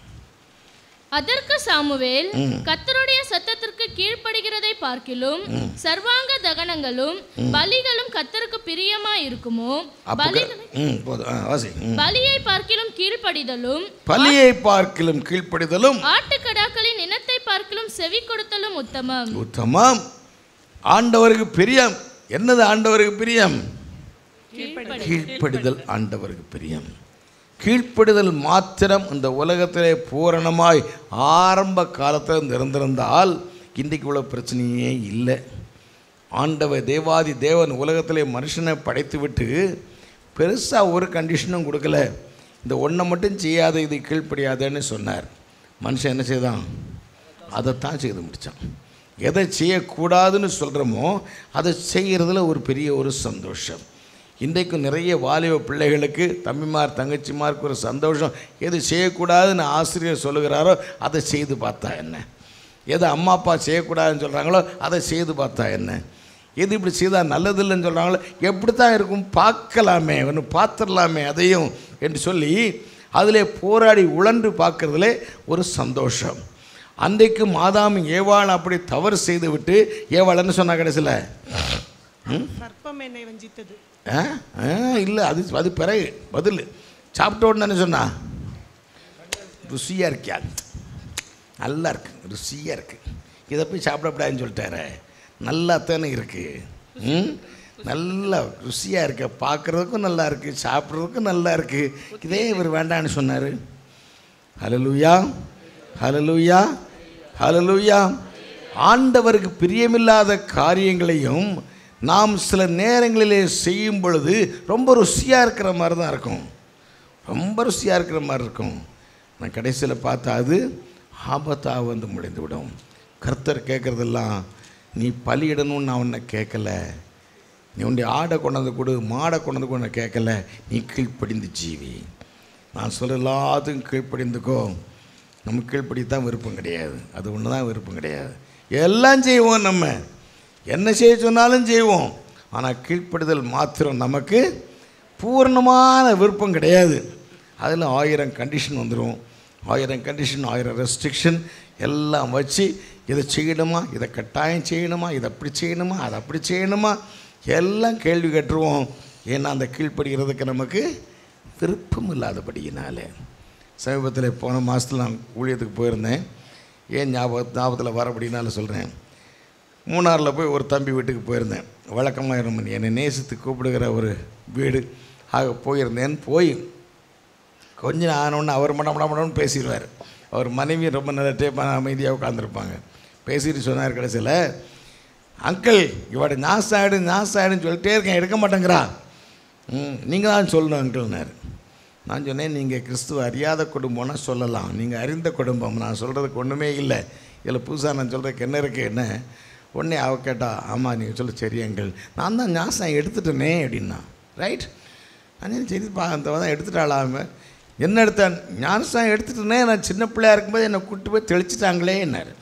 அதற்கு சாமுவேல் கர்த்தருடைய சத்தத்திற்கு கீழ்ப்படுகிறதை பார்க்கிலும் சர்வாங்க தகனங்களும் பலிகளும் கர்த்தருக்கு பிரியமா இருக்குமோ அப்போ பலிகளை ம் போதும் ஆ, வாசி ம். பலியை பார்க்கிலும் கீழ்ப்படிதலும் பலியை பார்க்கிலும் கீழ்ப்படிதலும் ஆட்டுக்கடாக்களின் இனத்தை பார்க்கிலும் செவி கொடுத்தலும் உத்தமம் உத்தமம் ஆண்டவருக்கு பிரியம் என்னது ஆண்டவருக்கு பிரியம் கீழ்ப்படிதல் ஆண்டவருக்கு பிரியம் கீழ்ப்படிதல் மாத்திரம் இந்த உலகத்திலே பூரணமாய் ஆரம்ப காலத்தில் இருந்திருந்தால் இன்றைக்கு இவ்வளோ பிரச்சனையே இல்லை ஆண்டவர் தேவாதி தேவன் உலகத்திலே மனுஷனை படைத்து விட்டு பெருசாக ஒரு கண்டிஷனும் கொடுக்கல இந்த ஒன்றை மட்டும் செய்யாத இது கீழ்ப்படியாதேன்னு சொன்னார் மனுஷன் என்ன செய்தான் அதைத்தான் செய்து முடித்தான் எதை செய்யக்கூடாதுன்னு சொல்கிறோமோ அதை செய்கிறதுல ஒரு பெரிய ஒரு சந்தோஷம் இன்றைக்கும் நிறைய வாலிப பிள்ளைகளுக்கு தம்பிமார் தங்கச்சிமாருக்கு ஒரு சந்தோஷம் எது செய்யக்கூடாதுன்னு ஆசிரியர் சொல்லுகிறாரோ அதை செய்து பார்த்தா என்ன எதை அம்மா அப்பா செய்யக்கூடாதுன்னு சொல்கிறாங்களோ அதை செய்து பார்த்தா என்ன எது இப்படி செய்தால் நல்லதில்லைன்னு சொல்கிறாங்களோ எப்படி தான் இருக்கும் பார்க்கலாமே ஒன்று பார்த்துடலாமே அதையும் என்று சொல்லி அதிலே போராடி உழன்று பார்க்கறதுலே ஒரு சந்தோஷம் அன்றைக்கு மாதாம் ஏவாள் அப்படி தவறு செய்து விட்டு ஏவாள் என்ன சொன்னா கடைசியில் சர்ப்பம் என்னை வஞ்சித்தது ஆ ஆ இல்லை அது அது பிறகு பதில் சாப்பிட்ட உடனே என்ன சொன்னா ருசியாக இருக்கியா நல்லா இருக்கு ருசியாக இருக்கு இதை போய் சாப்பிடக்கூடாதுன்னு சொல்லிட்டாரு நல்லா தானே இருக்கு ம் நல்லா ருசியாக இருக்க பார்க்குறதுக்கும் நல்லா இருக்கு சாப்பிட்றதுக்கும் நல்லா இருக்கு இதே இவர் வேண்டான்னு சொன்னார் ஹலலூயா ஹலலூயா ஹலலூயா ஆண்டவருக்கு பிரியமில்லாத காரியங்களையும் நாம் சில நேரங்களிலே செய்யும் பொழுது ரொம்ப ருசியாக இருக்கிற மாதிரி தான் இருக்கும் ரொம்ப ருசியாக இருக்கிற மாதிரி இருக்கும் நான் கடைசியில் பார்த்தா அது ஆபத்தாக வந்து முடிந்து விடும் கர்த்தர் கேட்குறதெல்லாம் நீ பலியிடணும்னு நான் உன்னை கேட்கல நீ உன்னுடைய ஆடை கொண்டாந்து கொடு மாடை கொண்டாந்து கொண்டு கேட்கல நீ கீழ்ப்படிந்து ஜீவி நான் சொல்ல எல்லாத்துக்கும் கீழ்ப்படிந்துக்கோ நம்ம கீழ்ப்படித்தான் விருப்பம் கிடையாது அது ஒன்று தான் விருப்பம் கிடையாது எல்லாம் செய்வோம் நம்ம என்ன செய்ய சொன்னாலும் செய்வோம் ஆனால் கீழ்ப்படிதல் மாத்திரம் நமக்கு பூர்ணமான விருப்பம் கிடையாது அதில் ஆயிரம் கண்டிஷன் வந்துடும் ஆயிரம் கண்டிஷன் ஆயிரம் ரெஸ்ட்ரிக்ஷன் எல்லாம் வச்சு இதை செய்யணுமா இதை கட்டாயம் செய்யணுமா இதை அப்படி செய்யணுமா அதை அப்படி செய்யணுமா எல்லாம் கேள்வி கேட்டுருவோம் ஏன்னா அந்த கீழ்ப்படுகிறதுக்கு நமக்கு விருப்பம் இல்லாதபடியினாலே சமீபத்தில் போன மாதத்தில் நான் ஊழியத்துக்கு போயிருந்தேன் ஏன் ஞாபக ஞாபகத்தில் வரபடினால சொல்கிறேன் மூணாரில் போய் ஒரு தம்பி வீட்டுக்கு போயிருந்தேன் வழக்கமாக இருந்தேன் என்னை நேசித்து கூப்பிடுகிற ஒரு வீடு ஆக போயிருந்தேன் போய் கொஞ்ச நேரம் ஆனோடனே அவர் மட மட மடம்னு பேசிடுவார் அவர் மனைவி ரொம்ப நல்ல டேப்பாக அமைதியாக உட்காந்துருப்பாங்க பேசிட்டு சொன்னார் கடைசியில் அங்கிள் இவட நாசாயிடு நாசாயிடுன்னு சொல்லிட்டே இருக்கேன் எடுக்க மாட்டேங்கிறா ம் நீங்கள் தான் சொல்லணும் அங்கிள்னார் நான் சொன்னேன் நீங்கள் கிறிஸ்துவ அறியாத குடும்பம்னா சொல்லலாம் நீங்கள் அறிந்த குடும்பம் நான் சொல்கிறதுக்கு ஒன்றுமே இல்லை இதில் புதுசாக நான் சொல்கிறதுக்கு என்ன இருக்குது என்ன உடனே அவ கேட்டா ஆமாம் நீங்கள் சொல்ல சரி அங்கிள் நான் தான் ஞாசம் எடுத்துட்டேனே அப்படின்னா ரைட் நான் சரி பா அந்த தான் எடுத்துட்டாளாம என்ன எடுத்தேன் ஞானசாயம் எடுத்துட்டேனே நான் சின்ன பிள்ளையா இருக்கும்போது என்னை கூப்பிட்டு போய் தெளிச்சிட்டாங்களே என்னார்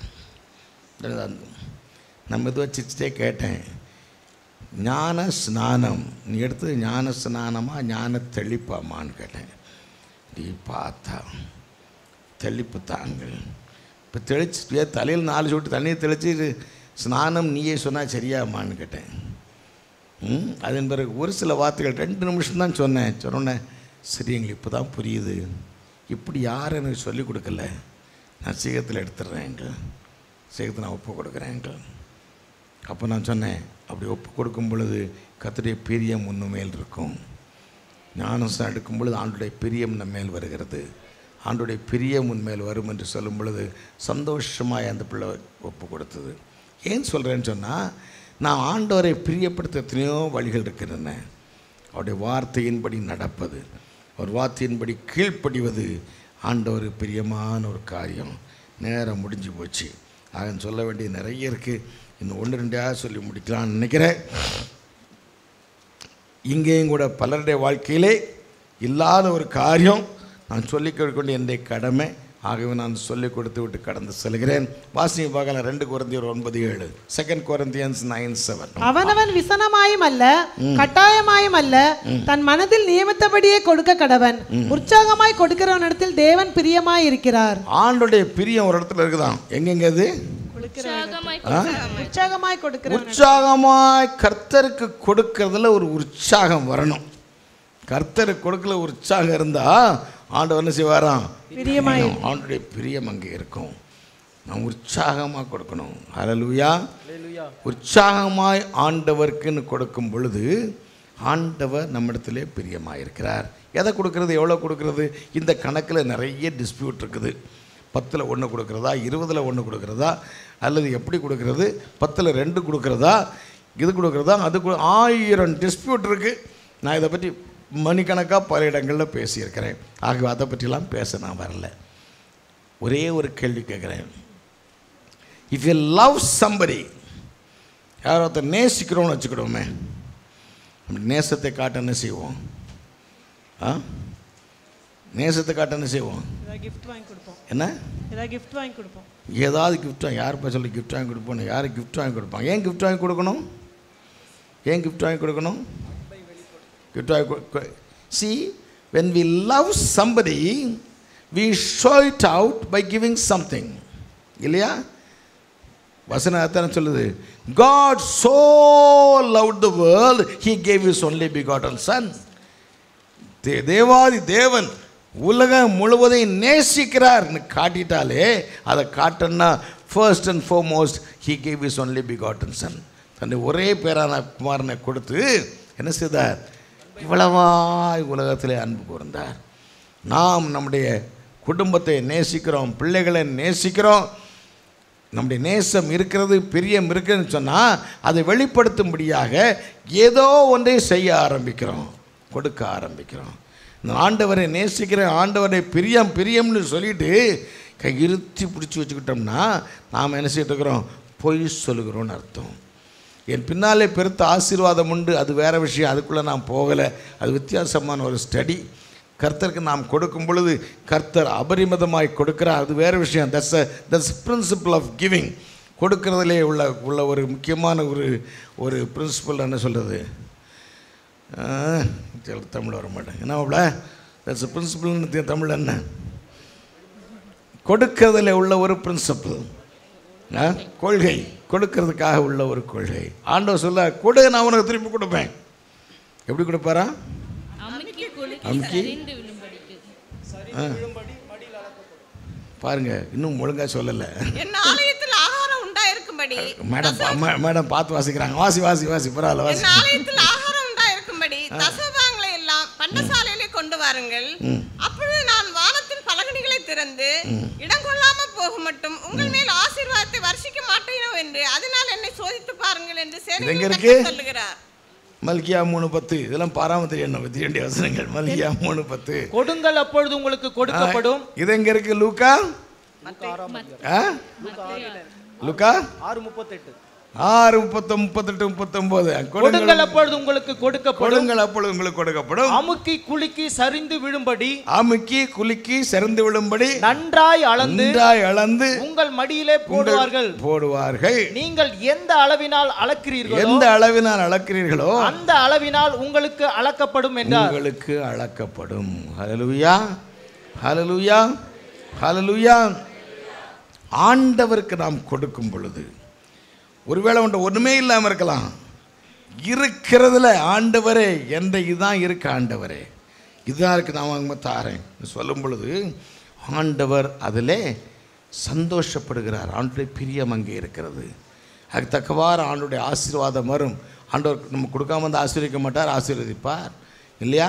நம்ம இதுவாக சிரிச்சிட்டே கேட்டேன் ஞான ஸ்நானம் நீ எடுத்தது ஞான ஸ்நானமா ஞான தெளிப்பாமான்னு கேட்டேன் நீ பார்த்தா தெளிப்பு தாங்கள் இப்போ தெளிச்சு தலையில் நாலு சொட்டு தண்ணியை தெளிச்சு ஸ்நானம் நீயே சொன்னால் சரியாமான்னு கேட்டேன் ம் அதன் பிறகு ஒரு சில வார்த்தைகள் ரெண்டு நிமிஷம் தான் சொன்னேன் சொன்னோன்னே சரி எங்களுக்கு இப்போ தான் புரியுது இப்படி யாரும் எனக்கு சொல்லிக் கொடுக்கல நான் சீக்கிரத்தில் எடுத்துடுறேன் எங்கள் சீக்கிரத்தில் நான் ஒப்பு கொடுக்குறேன் எங்கள் அப்போ நான் சொன்னேன் அப்படி ஒப்பு கொடுக்கும் பொழுது கத்துடைய பிரியம் உண்மையில் இருக்கும் ஞானஸ்தானம் எடுக்கும் பொழுது ஆண்டுடைய பிரியம் நம்ம மேல் வருகிறது ஆண்டுடைய பிரியம் உன் மேல் வரும் என்று சொல்லும் பொழுது சந்தோஷமாய் அந்த பிள்ளை ஒப்பு கொடுத்தது ஏன் சொல்கிறேன்னு சொன்னால் நான் ஆண்டவரை பிரியப்படுத்த எத்தனையோ வழிகள் இருக்கின்றன அவருடைய வார்த்தையின்படி நடப்பது அவர் வார்த்தையின்படி கீழ்ப்படிவது ஆண்டவர் பிரியமான ஒரு காரியம் நேரம் முடிஞ்சு போச்சு ஆக சொல்ல வேண்டியது நிறைய இருக்குது இன்னும் ஒன்று ரெண்டாக சொல்லி முடிக்கலாம்னு நினைக்கிறேன் இங்கேயும் கூட பலருடைய வாழ்க்கையிலே இல்லாத ஒரு காரியம் நான் சொல்லிக் கொண்டு என்னுடைய கடமை ஆகவே நான் சொல்லிக் கொடுத்து விட்டு கடந்து செல்கிறேன் வாசிங்க பார்க்கலாம் ரெண்டு குழந்தையர் ஒன்பது ஏழு செகண்ட் குழந்தையன்ஸ் நைன் செவன் அவனவன் விசனமாயும் அல்ல கட்டாயமாயும் அல்ல தன் மனதில் நியமித்தபடியே கொடுக்க கடவன் உற்சாகமாய் கொடுக்கிறவனிடத்தில் தேவன் பிரியமாய் இருக்கிறார் ஆண்டுடைய பிரியம் ஒரு இடத்துல இருக்குதான் எங்கெங்க அது உற்சாகமாய் உற்சாகமாய் கொடுக்கிற உற்சாகமாய் கர்த்தருக்கு கொடுக்கறதுல ஒரு உற்சாகம் வரணும் கர்த்தருக்கு கொடுக்கல ஒரு உற்சாகம் இருந்தா ஆண்டவர் என்ன செய்வாராம் பிரியமாய் ஆண்டுடைய பிரியம் அங்கே இருக்கும் நாம் உற்சாகமாக கொடுக்கணும் ஹalleluya உற்சாகமாய் ஆண்டவருக்குன்னு கொடுக்கும் பொழுது ஆண்டவர் நம்மிடத்திலே பிரியமாக இருக்கிறார் எதை கொடுக்கறது எவ்வளோ கொடுக்கறது இந்த கணக்கில் நிறைய டிஸ்பியூட் இருக்குது பத்தில் ஒன்று கொடுக்குறதா இருபதில் ஒன்று கொடுக்குறதா அல்லது எப்படி கொடுக்கறது பத்தில் ரெண்டு கொடுக்குறதா இது கொடுக்குறதா அது கொடு- ஆயிரம் டிஸ்பியூட் இருக்குது நான் இதை பற்றி மணிக்கணக்காக பல இடங்களில் பேசியிருக்கிறேன் ஆகவே அதை பற்றிலாம் பேச நான் வரல ஒரே ஒரு கேள்வி கேட்குறேன் இஃப் யூ லவ் சம்படி யாரோ ஒருத்தர் நேசிக்கிறோம்னு வச்சுக்கிடுவோமே அப்படி நேசத்தை காட்ட என்ன செய்வோம் ஆ நேசத்தை காட்ட என்ன செய்வோம் ஏதாவது gift வாங்கி கொடுப்போம் என்ன ஏதாவது gift வாங்கி கொடுப்போம் ஏதாவது gift வாங்கி யார் போய் சொல்லி gift வாங்கி கொடுப்போம் யார் gift வாங்கி கொடுப்பாங்க ஏன் gift வாங்கி கொடுக்கணும் ஏன் gift வாங்கி கொடுக்கணும் gift வாங்கி see when we love somebody we show it out by giving something இல்லையா வசனம் அதான் சொல்லுது God so love the world he gave is only begotten son தே தேவாதி தேவன் உலகம் முழுவதையும் நேசிக்கிறார்னு காட்டிட்டாலே அதை காட்டணும்னா first and foremost he gave his only begotten son தன்னுடைய ஒரே பேரான குமாரனை கொடுத்து என்ன செய்தார் இவ்வளவாய் உலகத்திலே அன்பு கூர்ந்தார் நாம் நம்முடைய குடும்பத்தை நேசிக்கிறோம் பிள்ளைகளை நேசிக்கிறோம் நம்முடைய நேசம் இருக்கிறது பிரியம் இருக்குதுன்னு சொன்னால் அதை வெளிப்படுத்தும்படியாக ஏதோ ஒன்றை செய்ய ஆரம்பிக்கிறோம் கொடுக்க ஆரம்பிக்கிறோம் இந்த ஆண்டவரை நேசிக்கிறேன் ஆண்டவரை பிரியம் பிரியம்னு சொல்லிட்டு கை இருத்தி பிடிச்சி வச்சுக்கிட்டோம்னா நாம் என்ன செய்யிட்டு இருக்கிறோம் பொய் சொல்லுகிறோம்னு அர்த்தம் என் பின்னாலே பெருத்த ஆசீர்வாதம் உண்டு அது வேற விஷயம் அதுக்குள்ளே நான் போகலை அது வித்தியாசமான ஒரு ஸ்டடி கர்த்தருக்கு நாம் கொடுக்கும் பொழுது கர்த்தர் அபரிமிதமாய் கொடுக்கிறார் அது வேறு விஷயம் that's that's principle of giving கொடுக்கறதுலே உள்ள உள்ள ஒரு முக்கியமான ஒரு ஒரு பிரின்சிபல் என்ன சொல்கிறது தமிழ் வர மாட்டேன் என்ன மாப்ள தட்ஸ் பிரின்சிபல்னு தமிழ் என்ன கொடுக்கறதுல உள்ள ஒரு பிரின்சிபல் கொள்கை கொடுக்கறதுக்காக உள்ள ஒரு கொள்கை ஆண்டவர் சொல்ல கொடு நான் உனக்கு திருப்பி கொடுப்பேன் எப்படி கொடுப்பாரா அமுக்கி குலுக்கி அமுக்கி? சரிந்து விழும்படிக்கு பாருங்க இன்னும் ஒழுங்கா சொல்லலை என் ஆலயத்தில் ஆகாரம் உண்டாயிருக்கும்படி மேடம் பா- மே- மேடம் பார்த்து வாசிக்கிறாங்க வாசி வாசி வாசி பரவாயில்ல வாசி என் ஆலயத்தில் ஆகாரம் உண்டாயிருக்கும்படி தசபாங்களை எல்லாம் பண்டசாலையிலே கொண்டு வாருங்கள் அப்பொழுது நான் வானத்தின் பலகணிகளை திறந்து இடம் கொள்ளாம போக மட்டும் உங்கள் மேல் ஆசீர்வாதத்தை வர்ஷிக்க மாட்டேனோ என்று அதனால் என்னை சோதித்து பாருங்கள் என்று இது எங்க சேனைகளின் இருக்கு? கர்த்தர் சொல்லுகிறார் மல்கியா மூணு பத்து இதெல்லாம் பாராம என்ன பற்றி வேண்டிய வசனங்கள் மல்கியா மூணு பத்து கொடுங்கள் அப்பொழுது உங்களுக்கு கொடுக்கப்படும் இது எங்க இருக்கு லூக்கா ஆ? லூக்கா ஆறு முப்பத்தெட்டு ஆறு முப்பத்தி முப்பத்தெட்டு முப்பத்தொன்பது கொடுங்கள் கொடுங்கள் அப்பொழுது உங்களுக்கு கொடுக்கப்படும் கொடுங்கள் அப்பொழுது உங்களுக்கு கொடுக்கப்படும் அமுக்கி குலுக்கி சரிந்து விழும்படி அமுக்கி குலுக்கி சிறந்து விழும்படி நன்றாய் அளந்து நன்றாய் அளந்து உங்கள் மடியிலே போடுவார்கள் போடுவார்கள் நீங்கள் எந்த அளவினால் அளக்கிறீர்களோ எந்த அளவினால் அளக்கிறீர்களோ அந்த அளவினால் உங்களுக்கு அளக்கப்படும் என்றார் உங்களுக்கு அளக்கப்படும் ஹalleluya ஹalleluya ஹalleluya ஆண்டவருக்கு நாம் கொடுக்கும் பொழுது ஒருவேளை உன்ட்ட ஒன்றுமே இல்லாமல் இருக்கலாம் இருக்கிறதுல ஆண்டவரே என்ற இதுதான் இருக்கு ஆண்டவரே இதுதான் இருக்கு நான் அவங்க தாரேன் சொல்லும் பொழுது ஆண்டவர் அதிலே சந்தோஷப்படுகிறார் ஆண்டுடைய பிரியம் அங்கே இருக்கிறது அதுக்கு தக்கவாறு ஆண்டுடைய ஆசீர்வாதம் வரும் ஆண்டவர் நம்ம கொடுக்காம வந்து ஆசீர்வதிக்க மாட்டார் ஆசீர்வதிப்பார் இல்லையா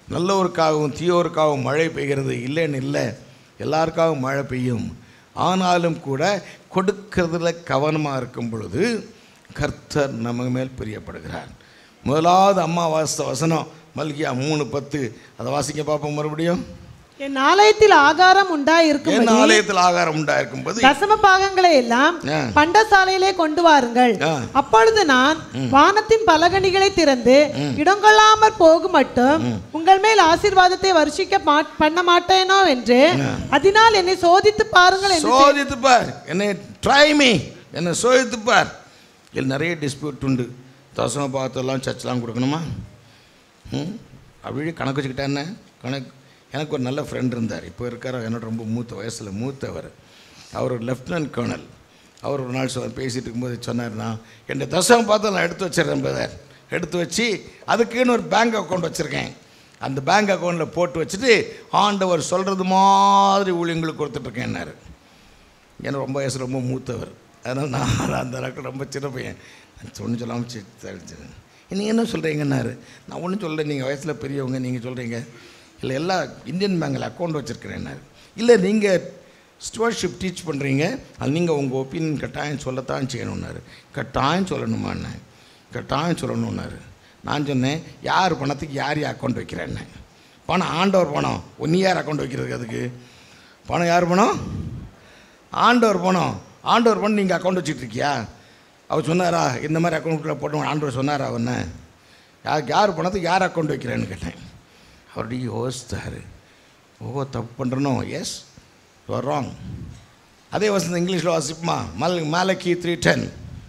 நல்லோருக்காகவும் தீயோருக்காகவும் மழை பெய்கிறது இல்லைன்னு இல்லை எல்லாருக்காகவும் மழை பெய்யும் ஆனாலும் கூட கொடுக்கறதுல கவனமாக இருக்கும் பொழுது கர்த்தர் நம்ம மேல் பிரியப்படுகிறார் முதலாவது அம்மா வாசித்த வசனம் மல்கியா மூணு பத்து அதை வாசிக்க பார்ப்போம் மறுபடியும் என் ஆலயத்தில் ஆகாரம் என் உண்டாயிருக்கும் ஆலயத்தில் ஆகாரம் உண்டாயிருக்கும் போது தசம பாகங்களை எல்லாம் ஆ. பண்டசாலையிலே கொண்டு வாருங்கள் ஆ. அப்பொழுது நான் வானத்தின் பலகணிகளை திறந்து இடங்கொள்ளாமற் போகும் மட்டும் உங்கள் மேல் ஆசீர்வாதத்தை வருஷிக்க மாட்- பண்ண மாட்டேனோ என்று அதனால் என்னை சோதித்து பாருங்கள் என்று சோதித்து பார் என்னை ட்ரை மீ என்னை சோதித்து பார் இதில் நிறைய டிஸ்பியூட் உண்டு தோசை பாகத்தெல்லாம் சர்ச்செலாம் கொடுக்கணுமா ம் அப்படி கணக்கு வச்சுக்கிட்டா என்ன கணக்கு எனக்கு ஒரு நல்ல ஃப்ரெண்ட் இருந்தார் இப்போ இருக்கார் என்னோட ரொம்ப மூத்த வயசில் மூத்தவர் அவர் ஒரு லெஃப்டினன்ட் கர்னல் அவர் ஒரு நாள் சொ பேசிட்டு இருக்கும்போது சொன்னார்னா என்னை தசம் பார்த்து நான் எடுத்து வச்சிடுறேன் பிரதர் எடுத்து வச்சு அதுக்குன்னு ஒரு பேங்க் அக்கௌண்ட் வச்சுருக்கேன் அந்த பேங்க் அக்கௌண்ட்டில் போட்டு வச்சுட்டு ஆண்டவர் சொல்கிறது மாதிரி ஊழியங்களுக்கு கொடுத்துட்ருக்கேன்னாரு எனக்கு ரொம்ப வயசு ரொம்ப மூத்தவர் அதனால் நான் அந்த அளவுக்கு ரொம்ப சின்ன பையன் ஒன்றும் சொல்லாமல் தடுச்சேன் நீங்கள் என்ன சொல்கிறீங்கன்னாரு நான் ஒன்றும் சொல்ல நீங்கள் வயசில் பெரியவங்க நீங்கள் சொல்கிறீங்க இல்லை எல்லா இந்தியன் பேங்கில் அக்கௌண்ட் வச்சுருக்கிறேன்னாரு இல்லை நீங்கள் ஸ்டுவர்ஷிப் டீச் பண்ணுறீங்க அது நீங்கள் உங்கள் ஒப்பீனியன் கட்டாயம் சொல்லத்தான் செய்யணுன்னாரு கட்டாயம் சொல்லணுமாண்ணே கட்டாயம் சொல்லணுன்னாரு நான் சொன்னேன் யார் பணத்துக்கு யார் அக்கௌண்ட் வைக்கிறேன்னு பணம் ஆண்டவர் பணம் ஒன்று யார் அக்கௌண்ட் வைக்கிறதுக்கு அதுக்கு பணம் யார் பணம் ஆண்டவர் பணம் ஆண்டவர் பணம் நீங்கள் அக்கௌண்ட் வச்சுட்டு இருக்கியா அவர் சொன்னாரா இந்த மாதிரி அக்கௌண்ட்டில் போட்டோம் ஆண்டவர் சொன்னாரா அவன யார் யார் பணத்துக்கு யார் அக்கௌண்ட் வைக்கிறேன்னு கேட்டேன் அவருடைய யோசித்தார் ஓ தப்பு பண்ணுறனோ எஸ் யூஆர் ராங் அதே வசந்த இங்கிலீஷில் வாசிப்புமா மல் Malachi three ten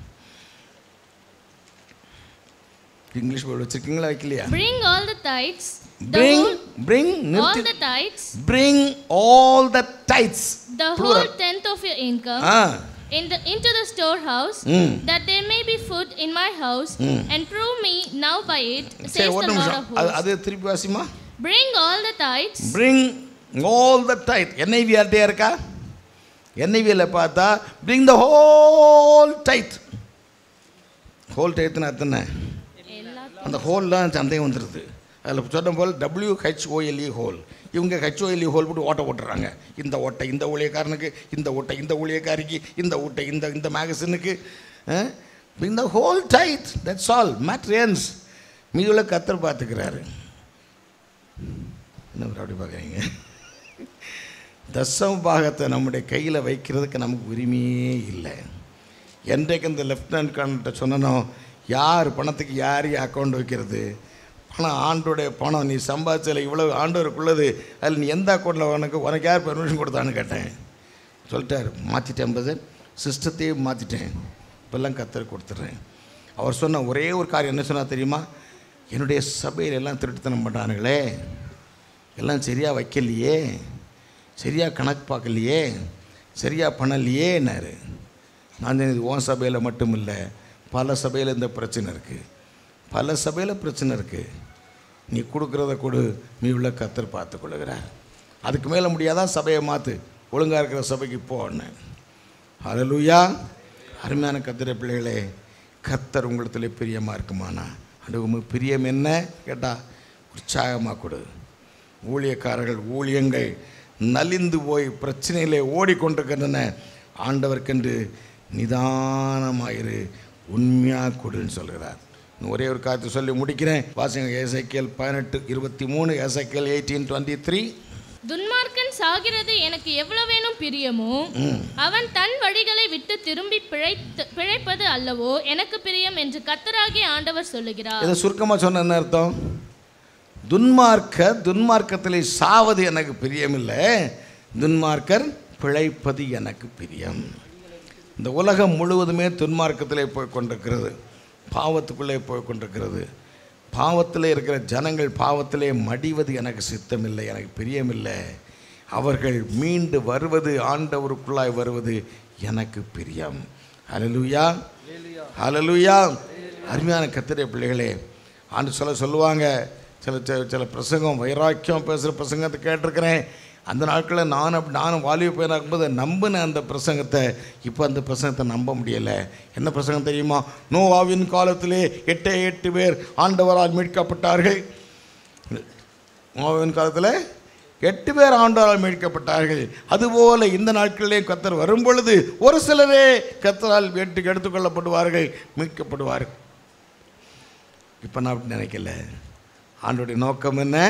English word வச்சுருக்கீங்களா வைக்கலையா Bring all the tithes, the bring whole, bring all நிறுத்தி the tithes, bring all the tithes the whole tenth of your income, uh in the into the storehouse, ம் that there may be food in my house, and prove me now by it, சரி says ஒரு the Lord நிமிஷம் of அது hosts. அது திருப்பி வாசிமா Bring all the tithes, bring all the tithe NIV யார்கிட்டயா இருக்கா என்ஐவியில் பார்த்தா bring the whole tithe whole டைத்துன்னு அத்தனை எல்லா அந்த ஹோல்லாம் சந்தேகம் வந்துடுது அதில் சொன்ன போல் டபிள்யூ ஹெச்ஓஎல்இ ஹோல் இவங்க ஹெச்ஓஎல்இ ஹோல் போட்டு ஓட்ட போட்டுறாங்க இந்த ஓட்டை இந்த ஊழியக்காரனுக்கு இந்த ஓட்டை இந்த ஊழியக்காரிக்கு இந்த ஊட்டை இந்த இந்த மேகசினுக்கு இந்த ஹோல் டைத் தட்ஸ் ஆல் மேட்ரியன்ஸ் மீதுள்ள கத்தர் பார்த்துக்கிறாரு என்ன bro அப்படி பார்க்குறீங்க தசம பாகத்தை நம்முடைய கையில் வைக்கிறதுக்கு நமக்கு உரிமையே இல்லை என்றைக்கு இந்த லெஃப்டினன்ட் கர்னல்கிட்ட சொன்னனோ யார் பணத்துக்கு யார் அக்கௌண்ட் வைக்கிறது பணம் ஆண்டோடைய பணம் நீ சம்பாதிச்சல இவ்வளவு ஆண்டவருக்குள்ளது அதில் நீ எந்த அக்கௌண்ட்டில் உனக்கு உனக்கு யார் பெர்மிஷன் கொடுத்தான்னு கேட்டேன் சொல்லிட்டார் மாற்றிட்டேன் பிரதர் சிஸ்டத்தையே மாற்றிட்டேன் இப்போல்லாம் கத்தர் கொடுத்துட்றேன் அவர் சொன்ன ஒரே ஒரு காரியம் என்ன சொன்னா தெரியுமா என்னுடைய சபையில் எல்லாம் திருட்டுத்தனம் பண்ணானுங்களே எல்லாம் சரியாக வைக்கலையே சரியாக கணக்கு பார்க்கலையே சரியாக பண்ணலையேன்னாரு நான் சொன்னேன், இது உன் சபையில் மட்டும் இல்லை பல சபையில் இந்த பிரச்சனை இருக்குது பல சபையில் பிரச்சனை இருக்குது நீ கொடுக்குறத கொடு நீ உள்ள கத்தர் பார்த்து கொள்ளுகிறார் அதுக்கு மேலே முடியாதான் சபையை மாற்று ஒழுங்காக இருக்கிற சபைக்கு போன்னேன் ஹalleluya அருமையான கத்திர பிள்ளைகளே கத்தர் உங்களிடத்தில் பிரியமாக இருக்குமானா அது உமக்கு பிரியம் என்ன கேட்டால் உற்சாகமாக கொடு ஊழியக்காரர்கள் ஊழியங்கள் நலிந்து போய் பிரச்சனையிலே ஓடிக்கொண்டிருக்கின்றன ஆண்டவர்க்கென்று நிதானமாயிரு உண்மையாக கொடுன்னு சொல்கிறார் இன்னும் ஒரே ஒரு காரியத்தை சொல்லி முடிக்கிறேன் வாசிங்க ஏசைக்கேல் பதினெட்டு இருபத்தி மூணு ஏசைக்கேல் எயிட்டீன் டுவெண்ட்டி த்ரீ துன்மார்க்கன் சாகிறது எனக்கு எவ்வளவேனும் பிரியமோ அவன் தன் வழிகளை விட்டு திரும்பி பிழைத்து பிழைப்பது அல்லவோ எனக்கு பிரியம் என்று கத்தராகிய ஆண்டவர் சொல்லுகிறார் இதை சுருக்கமாக சொன்ன என்ன அர்த்தம் துன்மார்க்க துன்மார்க்கத்தில் சாவது எனக்கு பிரியமில்லை துன்மார்க்கர் பிழைப்பது எனக்கு பிரியம் இந்த உலகம் முழுவதுமே துன்மார்க்கத்திலே போய் கொண்டிருக்கிறது பாவத்துக்குள்ளே போய் கொண்டிருக்கிறது பாவத்தில் இருக்கிற ஜனங்கள் பாவத்திலே மடிவது எனக்கு சித்தமில்லை எனக்கு பிரியமில்லை அவர்கள் மீண்டு வருவது ஆண்டவருக்குள்ளாய் வருவது எனக்கு பிரியம் ஹalleluya ஹalleluya அருமையான கத்திரை பிள்ளைகளே ஆண்டு சொல்ல சொல்லுவாங்க சில சில- சில பிரசங்கம் வைராக்கியம் பேசுகிற பிரசங்கத்தை கேட்டிருக்கிறேன் அந்த நாட்களில் நான் அப்படி நானும் வாலிப பையனாக இருக்கும்போது நம்பின அந்த பிரசங்கத்தை இப்போ அந்த பிரசங்கத்தை நம்ப முடியலை என்ன பிரசங்கம் தெரியுமா நோவாவின் காலத்திலே எட்டே எட்டு பேர் ஆண்டவரால் மீட்கப்பட்டார்கள் நோவின் காலத்தில் எட்டு பேர் ஆண்டவரால் மீட்கப்பட்டார்கள் அதுபோல இந்த நாட்களிலே கத்தர் வரும் பொழுது ஒரு சிலரே கத்தரால் வீட்டுக்கு எடுத்துக்கொள்ளப்படுவார்கள் மீட்கப்படுவார்கள் இப்போ நான் அப்படி நினைக்கல ஆண்டோடைய நோக்கம் என்ன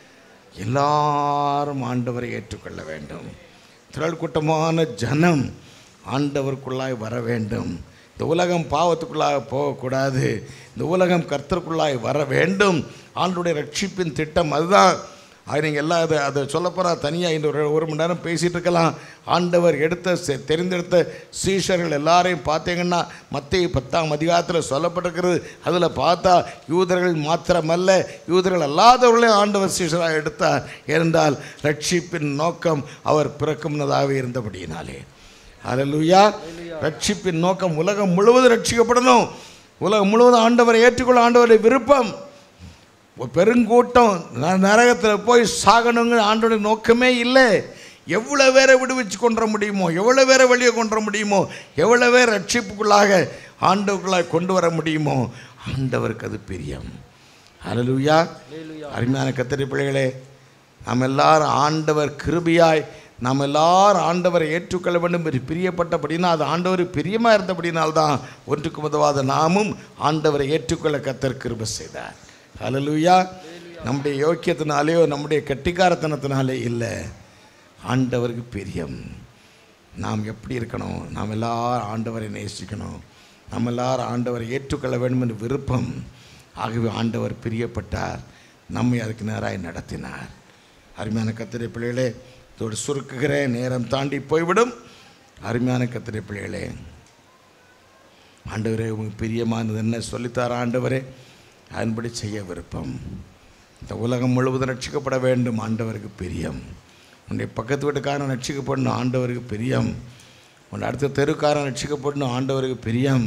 எல்லாரும் ஆண்டவரை ஏற்றுக்கொள்ள வேண்டும் திரள் கூட்டமான ஜனம் ஆண்டவருக்குள்ளாய் வர வேண்டும் இந்த உலகம் பாவத்துக்குள்ளாக போகக்கூடாது இந்த உலகம் கர்த்தருக்குள்ளாய் வர வேண்டும் ஆண்டுடைய ரட்சிப்பின் திட்டம் அதுதான் அது நீங்கள் எல்லாம் அதை அதை சொல்லப்போகிறா தனியாக இந்த ஒரு ஒரு மணி நேரம் பேசிகிட்டு இருக்கலாம் ஆண்டவர் எடுத்த செ- தெரிந்தெடுத்த சீஷர்கள் எல்லாரையும் பார்த்தீங்கன்னா மத்திய பத்தாம் அதிகாரத்தில் சொல்லப்பட்டிருக்கிறது அதில் பார்த்தா யூதர்கள் மாத்திரமல்ல யூதர்கள் அல்லாதவர்களையும் ஆண்டவர் சீஷராக எடுத்தார் ஏனென்றால் ரட்சிப்பின் நோக்கம் அவர் பிறக்கும்னதாகவே இருந்தபடியினாலே அல்லேலூயா ரட்சிப்பின் நோக்கம் உலகம் முழுவதும் ரட்சிக்கப்படணும் உலகம் முழுவதும் ஆண்டவரை ஏற்றுக்கொள்ள ஆண்டவருடைய விருப்பம் ஒரு பெருங்கூட்டம் ந- நரகத்தில் போய் சாகணுங்கிற ஆண்டோட நோக்கமே இல்லை எவ்வளோ பேரை விடுவிச்சு கொண்டு வர முடியுமோ எவ்வளோ பேரை வெளியே கொண்டு வர முடியுமோ எவ்வளோ பேர் ரட்சிப்புக்குள்ளாக ஆண்டவர்களாக கொண்டு வர முடியுமோ ஆண்டவருக்கு அது பிரியம் அல்லேலூயா அருமையான கத்திரி பிள்ளைகளே நாம் எல்லாரும் ஆண்டவர் கிருபியாய் நாம் எல்லாரும் ஆண்டவரை ஏற்றுக்கொள்ள வேண்டும் என்று பிரியப்பட்டபடினா அது ஆண்டவர் பிரியமாக இருந்தபடினால்தான் ஒன்றுக்கு உதவாத நாமும் ஆண்டவரை ஏற்றுக்கொள்ள கத்தர் கிருபை செய்தார் ஹalleluya நம்முடைய யோக்கியத்தினாலேயோ நம்முடைய கெட்டிக்காரத்தனத்தினாலே இல்லை ஆண்டவருக்கு பிரியம் நாம் எப்படி இருக்கணும் நாம் எல்லாரும் ஆண்டவரை நேசிக்கணும் நம்ம எல்லாரும் ஆண்டவரை ஏற்றுக்கொள்ள வேண்டும் என்று விருப்பம் ஆகவே ஆண்டவர் பிரியப்பட்டார் நம்மை அதுக்கு நேராய் நடத்தினார் அருமையான கத்திரை பிள்ளைகளே இதோடு சுருக்குகிறேன் நேரம் தாண்டி போய்விடும் அருமையான கத்திரை பிள்ளைகளே ஆண்டவரே உங்களுக்கு பிரியமானது என்ன சொல்லித்தார ஆண்டவரே அதன்படி செய்ய விருப்பம் இந்த உலகம் முழுவதும் ரட்சிக்கப்பட வேண்டும் ஆண்டவருக்கு பிரியம் உன்னுடைய பக்கத்து வீட்டுக்காரன் ரட்சிக்கப்படணும் ஆண்டவருக்கு பிரியம் உன் அடுத்த தெருக்காரன் ரட்சிக்கப்படணும் ஆண்டவருக்கு பிரியம்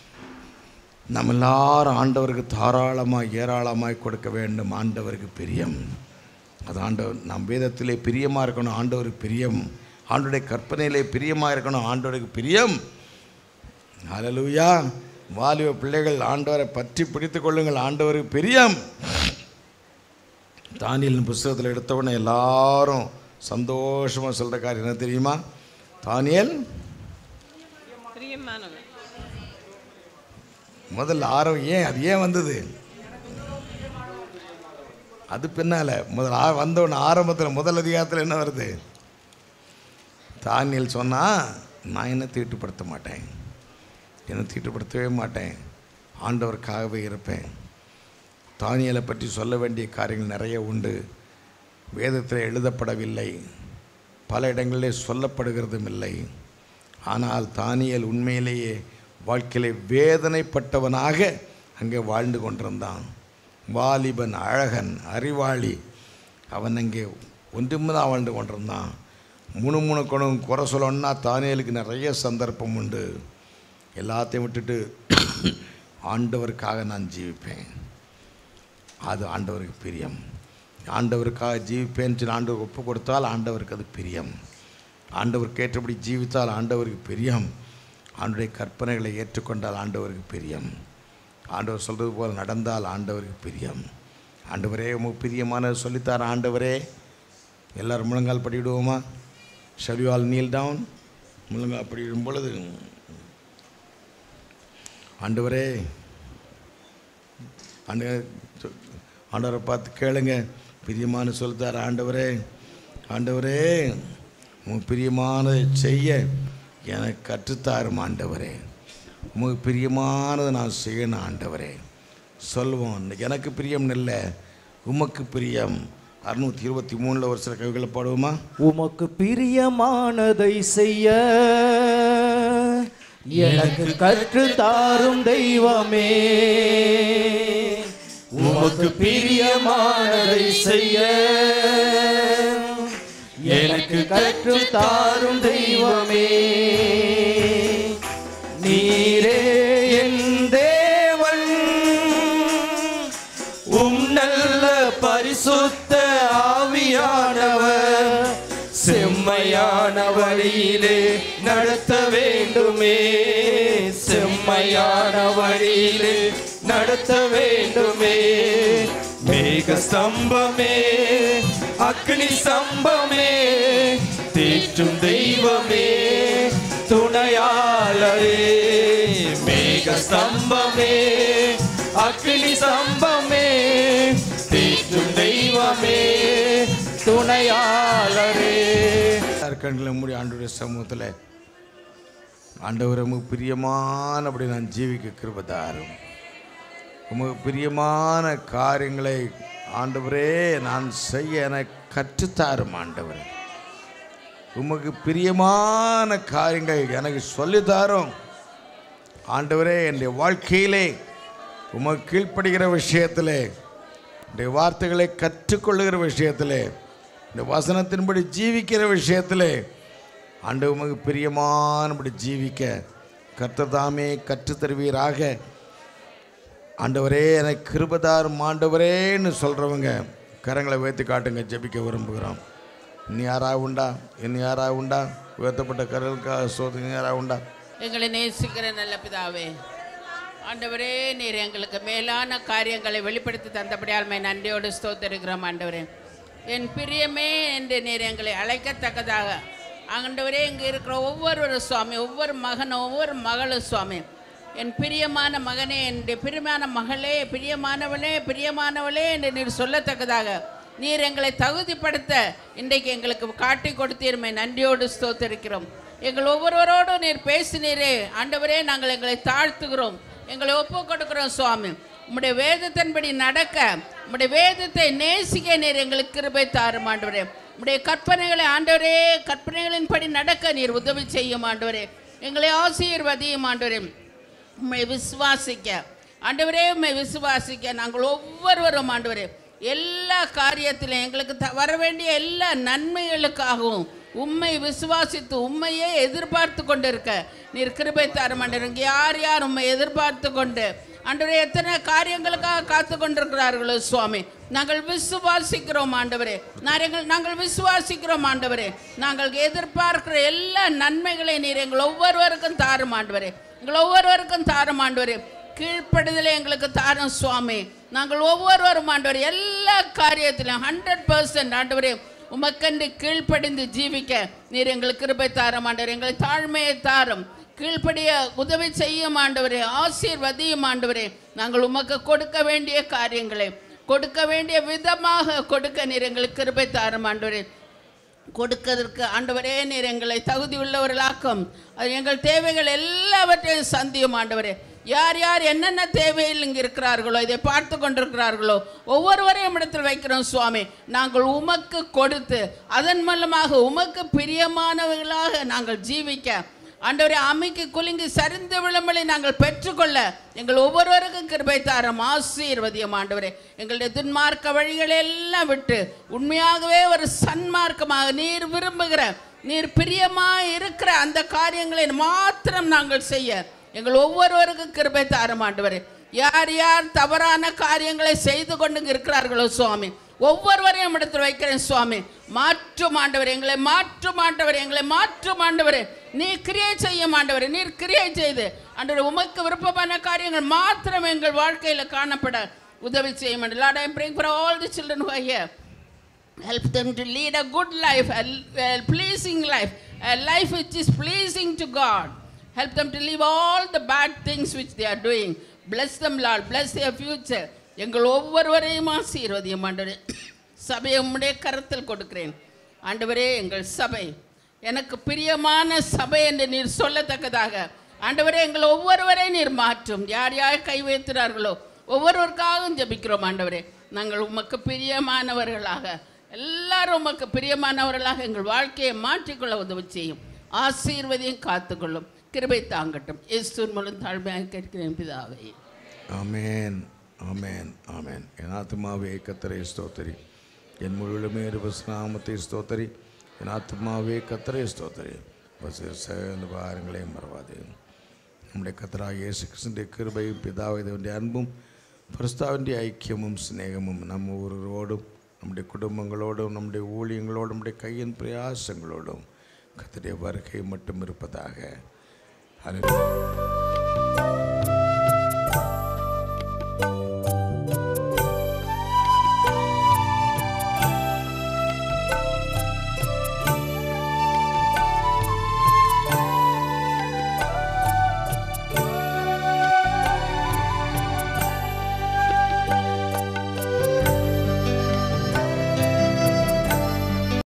நம்ம எல்லாரும் ஆண்டவருக்கு தாராளமாக ஏராளமாய் கொடுக்க வேண்டும் ஆண்டவருக்கு பிரியம் அது ஆண்டவர் நம் வேதத்திலே பிரியமாக இருக்கணும் ஆண்டவருக்கு பிரியம் ஆண்டுடைய கற்பனையிலே பிரியமாக இருக்கணும் ஆண்டவருக்கு பிரியம் ஹalleluya வாலிப பிள்ளைகள் ஆண்டவரை பற்றி பிடித்து கொள்ளுங்கள் ஆண்டவருக்கு பிரியம் தானியலின் புஸ்தகத்தில் எடுத்தவுடனே எல்லாரும் சந்தோஷமாக சொல்கிற காரியம் என்ன தெரியுமா தானியல் பிரியமானவர் முதல்ல ஆரம் ஏன் அது ஏன் வந்தது அது பின்னால் முதல் ஆ வந்தவொடனே ஆரம்பத்தில் முதல் அதிகாரத்தில் என்ன வருது தானியல் சொன்னால் நான் என்ன தீட்டுப்படுத்த மாட்டேன் என்ன தீட்டுப்படுத்தவே மாட்டேன் ஆண்டவருக்காகவே இருப்பேன் தானியலை பற்றி சொல்ல வேண்டிய காரியங்கள் நிறைய உண்டு வேதத்தில் எழுதப்படவில்லை பல இடங்களிலே சொல்லப்படுகிறதும் இல்லை ஆனால் தானியல் உண்மையிலேயே வாழ்க்கையிலே வேதனைப்பட்டவனாக அங்கே வாழ்ந்து கொண்டிருந்தான் வாலிபன் அழகன் அறிவாளி அவன் அங்கே ஒன்றுமே வாழ்ந்து கொண்டிருந்தான் முணுமுணுக்கணும் குறை சொல்லணும்னா தானியலுக்கு நிறைய சந்தர்ப்பம் உண்டு எல்லாத்தையும் விட்டுட்டு ஆண்டவருக்காக நான் ஜீவிப்பேன் அது ஆண்டவருக்கு பிரியம் ஆண்டவருக்காக ஜீவிப்பேன் சொல்லி ஆண்டவர் ஒப்பு கொடுத்தால் ஆண்டவருக்கு அது பிரியம் ஆண்டவருக்கு ஏற்றபடி ஜீவித்தால் ஆண்டவருக்கு பிரியம் ஆண்டுடைய கற்பனைகளை ஏற்றுக்கொண்டால் ஆண்டவருக்கு பிரியம் ஆண்டவர் சொல்கிறது போல் நடந்தால் ஆண்டவருக்கு பிரியம் ஆண்டவரே உமக்கு பிரியமான சொல்லித்தார ஆண்டவரே எல்லாரும் முழங்கால் படிவிடுவோமா shall you all kneel down முழங்கால் படிவிடும் பொழுது ஆண்டவரே ஆண்டு ஆண்டவரை பார்த்து கேளுங்க பிரியமான சொல்லித்தார ஆண்டவரே ஆண்டவரே உன் பிரியமானதை செய்ய எனக்கு கற்றுத்தாரும் ஆண்டவரே உமக்கு பிரியமானதை நான் செய்யணும் ஆண்டவரே சொல்லுவோம் இன்னைக்கு எனக்கு பிரியம் இல்லை உமக்கு பிரியம் அறுநூற்றி இருபத்தி மூணில் ஒரு சில கவிகளை பாடுவோமா உமக்கு பிரியமானதை செய்ய எனக்கு கற்று தாரும் தெய்வமே உமக்கு பிரியமானதை செய்ய எனக்கு கற்று தாரும் தெய்வமே நீரே என் தேவன் உம் நல்ல பரிசுத்த ஆவியானவர் செம்மையான வழியிலே நடத்த வேண்டுமே செம்மையான வழியிலே நடத்த வேண்டுமே மேக ஸ்தம்பமே அக்னி ஸ்தம்பமே தேற்றும் தெய்வமே துணையாளரே மேக ஸ்தம்பமே அக்னி ஸ்தம்பமே தேற்றும் தெய்வமே துணையாளரே கண்களை மூடி ஆண்டுடைய சமூகத்தில் ஆண்டவர் உமக்கு பிரியமானபடி நான் ஜீவிக்க கிருபதாரும் உமக்கு பிரியமான காரியங்களை ஆண்டவரே நான் செய்ய என கற்றுத்தாரும் ஆண்டவரே உமக்கு பிரியமான காரியங்கள் எனக்கு சொல்லித்தாரும் ஆண்டவரே என்னுடைய வாழ்க்கையிலே உமக்கு கீழ்ப்படுகிற விஷயத்திலே இந்த வார்த்தைகளை கற்றுக்கொள்ளுகிற விஷயத்திலே இந்த வசனத்தின்படி ஜீவிக்கிற விஷயத்திலே ஆண்டு உமக்கு பிரியமானபடி ஜீவிக்க கர்த்தர் தாமே கற்றுத் தருவீராக ஆண்டவரே எனக்கு கிருபதாரும் ஆண்டவரேன்னு சொல்கிறவங்க கரங்களை உயர்த்தி காட்டுங்க ஜெபிக்க விரும்புகிறோம் இன்னும் யாரா உண்டா இன்னும் யாரா உண்டா உயர்த்தப்பட்ட கரலுக்காக சோதனை யாரா உண்டா எங்களை நேசிக்கிற நல்ல பிதாவே ஆண்டவரே நீர் எங்களுக்கு மேலான காரியங்களை வெளிப்படுத்தி தந்தபடியால் மை நன்றியோடு ஸ்தோத்தருக்கிறோம் ஆண்டவரே என் பிரியமே என்று நீர் எங்களை அழைக்கத்தக்கதாக ஆண்டவரே இங்கே இருக்கிற ஒவ்வொரு சுவாமி ஒவ்வொரு மகனும் ஒவ்வொரு மகளும் சுவாமி என் பிரியமான மகனே என் பிரியமான மகளே பிரியமானவளே பிரியமானவளே என்று நீர் சொல்லத்தக்கதாக நீர் எங்களை தகுதிப்படுத்த இன்றைக்கு எங்களுக்கு காட்டி கொடுத்தீர்மை நன்றியோடு ஸ்தோத்தரிக்கிறோம் எங்கள் ஒவ்வொருவரோடும் நீர் பேசினீரே ஆண்டவரே நாங்கள் எங்களை தாழ்த்துகிறோம் எங்களை ஒப்பு கொடுக்கிறோம் சுவாமி உம்முடைய வேதத்தின்படி நடக்க உம்முடைய வேதத்தை நேசிக்க நீர் எங்களுக்கு கிருபை தாரும் ஆண்டவரே உம்முடைய கற்பனைகளை ஆண்டவரே கற்பனைகளின்படி நடக்க நீர் உதவி செய்யும் ஆண்டவரே எங்களை ஆசீர்வதியும் ஆண்டவரே உம்மை விசுவாசிக்க ஆண்டவரே உம்மை விசுவாசிக்க நாங்கள் ஒவ்வொருவரும் ஆண்டவரே எல்லா காரியத்திலும் எங்களுக்கு த வர வேண்டிய எல்லா நன்மைகளுக்காகவும் உம்மை விசுவாசித்து உண்மையே எதிர்பார்த்து கொண்டு இருக்க நீர் கிருபை தரும் ஆண்டவர் யார் யார் உண்மை எதிர்பார்த்து கொண்டு ஆண்டவரே எத்தனை காரியங்களுக்காக காத்து கொண்டிருக்கிறார்களோ சுவாமி நாங்கள் விசுவாசிக்கிறோம் ஆண்டவரே நாங்கள் நாங்கள் விசுவாசிக்கிறோம் ஆண்டவரே நாங்கள் எதிர்பார்க்கிற எல்லா நன்மைகளை நீர் எங்கள் ஒவ்வொருவருக்கும் தாரும் ஆண்டவரே எங்கள் ஒவ்வொருவருக்கும் தாரும் ஆண்டவரே கீழ்ப்படுதலை எங்களுக்கு தாரும் சுவாமி நாங்கள் ஒவ்வொருவரும் ஆண்டவர் எல்லா காரியத்திலும் ஹண்ட்ரட் பர்சன்ட் ஆண்டவரே உமக்கண்டு கீழ்ப்படிந்து ஜீவிக்க நீர் எங்களுக்கு கிருபை தாரும் ஆண்டவர் எங்களை தாழ்மையை தாரும் கீழ்ப்படிய உதவி செய்யும் ஆண்டவரே ஆசீர்வதியும் ஆண்டவரே நாங்கள் உமக்கு கொடுக்க வேண்டிய காரியங்களை கொடுக்க வேண்டிய விதமாக கொடுக்க நீர் எங்களுக்கு கிருபை தாரும் ஆண்டவரே கொடுக்கதற்கு ஆண்டவரே நீர் எங்களை தகுதி உள்ளவர்களாக்கும் அது எங்கள் தேவைகள் எல்லாவற்றையும் சந்தியும் ஆண்டவரே யார் யார் என்னென்ன தேவையில் இங்கே இருக்கிறார்களோ இதை பார்த்து கொண்டிருக்கிறார்களோ ஒவ்வொருவரையும் இடத்தில் வைக்கிறோம் சுவாமி நாங்கள் உமக்கு கொடுத்து அதன் மூலமாக உமக்கு பிரியமானவர்களாக நாங்கள் ஜீவிக்க ஆண்டவரே அமைக்கு குலுங்கி சரிந்து விளம்பலை நாங்கள் பெற்றுக்கொள்ள எங்கள் ஒவ்வொருவருக்கும் கிருபை தாரம் ஆசீர்வதியம் ஆண்டவரே எங்களுடைய துன்மார்க்க வழிகளை எல்லாம் விட்டு உண்மையாகவே ஒரு சன்மார்க்கமாக நீர் விரும்புகிற நீர் பிரியமாக இருக்கிற அந்த காரியங்களை மாத்திரம் நாங்கள் செய்ய எங்கள் ஒவ்வொருவருக்கும் கிருபை தாரம் ஆண்டவரே யார் யார் தவறான காரியங்களை செய்து கொண்டு இருக்கிறார்களோ சுவாமி ஒவ்வொருவரையும் இடத்தில் வைக்கிறேன் சுவாமி மாற்றும் ஆண்டவர் எங்களை மாற்றும் ஆண்டவர் எங்களை மாற்றும் ஆண்டவர் நீ கிரியை செய்ய ஆண்டவர் நீர் கிரியை செய்து ஆண்டவர் உமக்கு விருப்பமான காரியங்கள் மாத்திரம் எங்கள் வாழ்க்கையில் காணப்பட உதவி செய்ய மாட்டேன் Lord I am praying for all the children who are here help them to lead a good life, a, a pleasing life, a life which is pleasing to God. Help them to leave all the bad things which they are doing. Bless them, Lord. Bless their future. எங்கள் ஒவ்வொருவரையும் ஆசீர்வதியும் ஆண்டவரே சபையை உம்முடைய கரத்தில் கொடுக்கிறேன் ஆண்டவரே எங்கள் சபை எனக்கு பிரியமான சபை என்று நீர் சொல்லத்தக்கதாக ஆண்டவரே எங்கள் ஒவ்வொருவரையும் நீர் மாற்றும் யார் யார் கை வைக்கிறார்களோ ஒவ்வொருவருக்காகவும் ஜெபிக்கிறோம் ஆண்டவரே நாங்கள் உமக்கு பிரியமானவர்களாக எல்லாரும் உமக்கு பிரியமானவர்களாக எங்கள் வாழ்க்கையை மாற்றிக்கொள்ள உதவி செய்யும் ஆசீர்வதியும் காத்துக்கொள்ளும் கிருபை தாங்கட்டும் இயேசுவின் மூலம் தாழ்மையாக கேட்கிறேன் பிதாவே ஆமேன் ஆமேன் ஆமேன் என் ஆத்மாவே கத்தரை ஸ்தோத்தரி என் முழுவதுமே நாமத்தை ஸ்தோத்தரி என் ஆத்மாவே கத்தரை ஸ்தோத்தரி பஸ் சகல பாரங்களையும் மறவாதே நம்முடைய கத்தராக இயேசு கிருஷ்ணனுடைய கிருபையும் பிதாவிதவனுடைய அன்பும் பிரஸ்தாவிൻ്റെ ஐக்கியமும் சிநேகமும் நம்ம ஒருவரோடும் நம்முடைய குடும்பங்களோடும் நம்முடைய ஊழியங்களோடும் நம்முடைய கையின் பிரயாசங்களோடும் கத்தருடைய வருகை மட்டும் இருப்பதாக ஹalleluya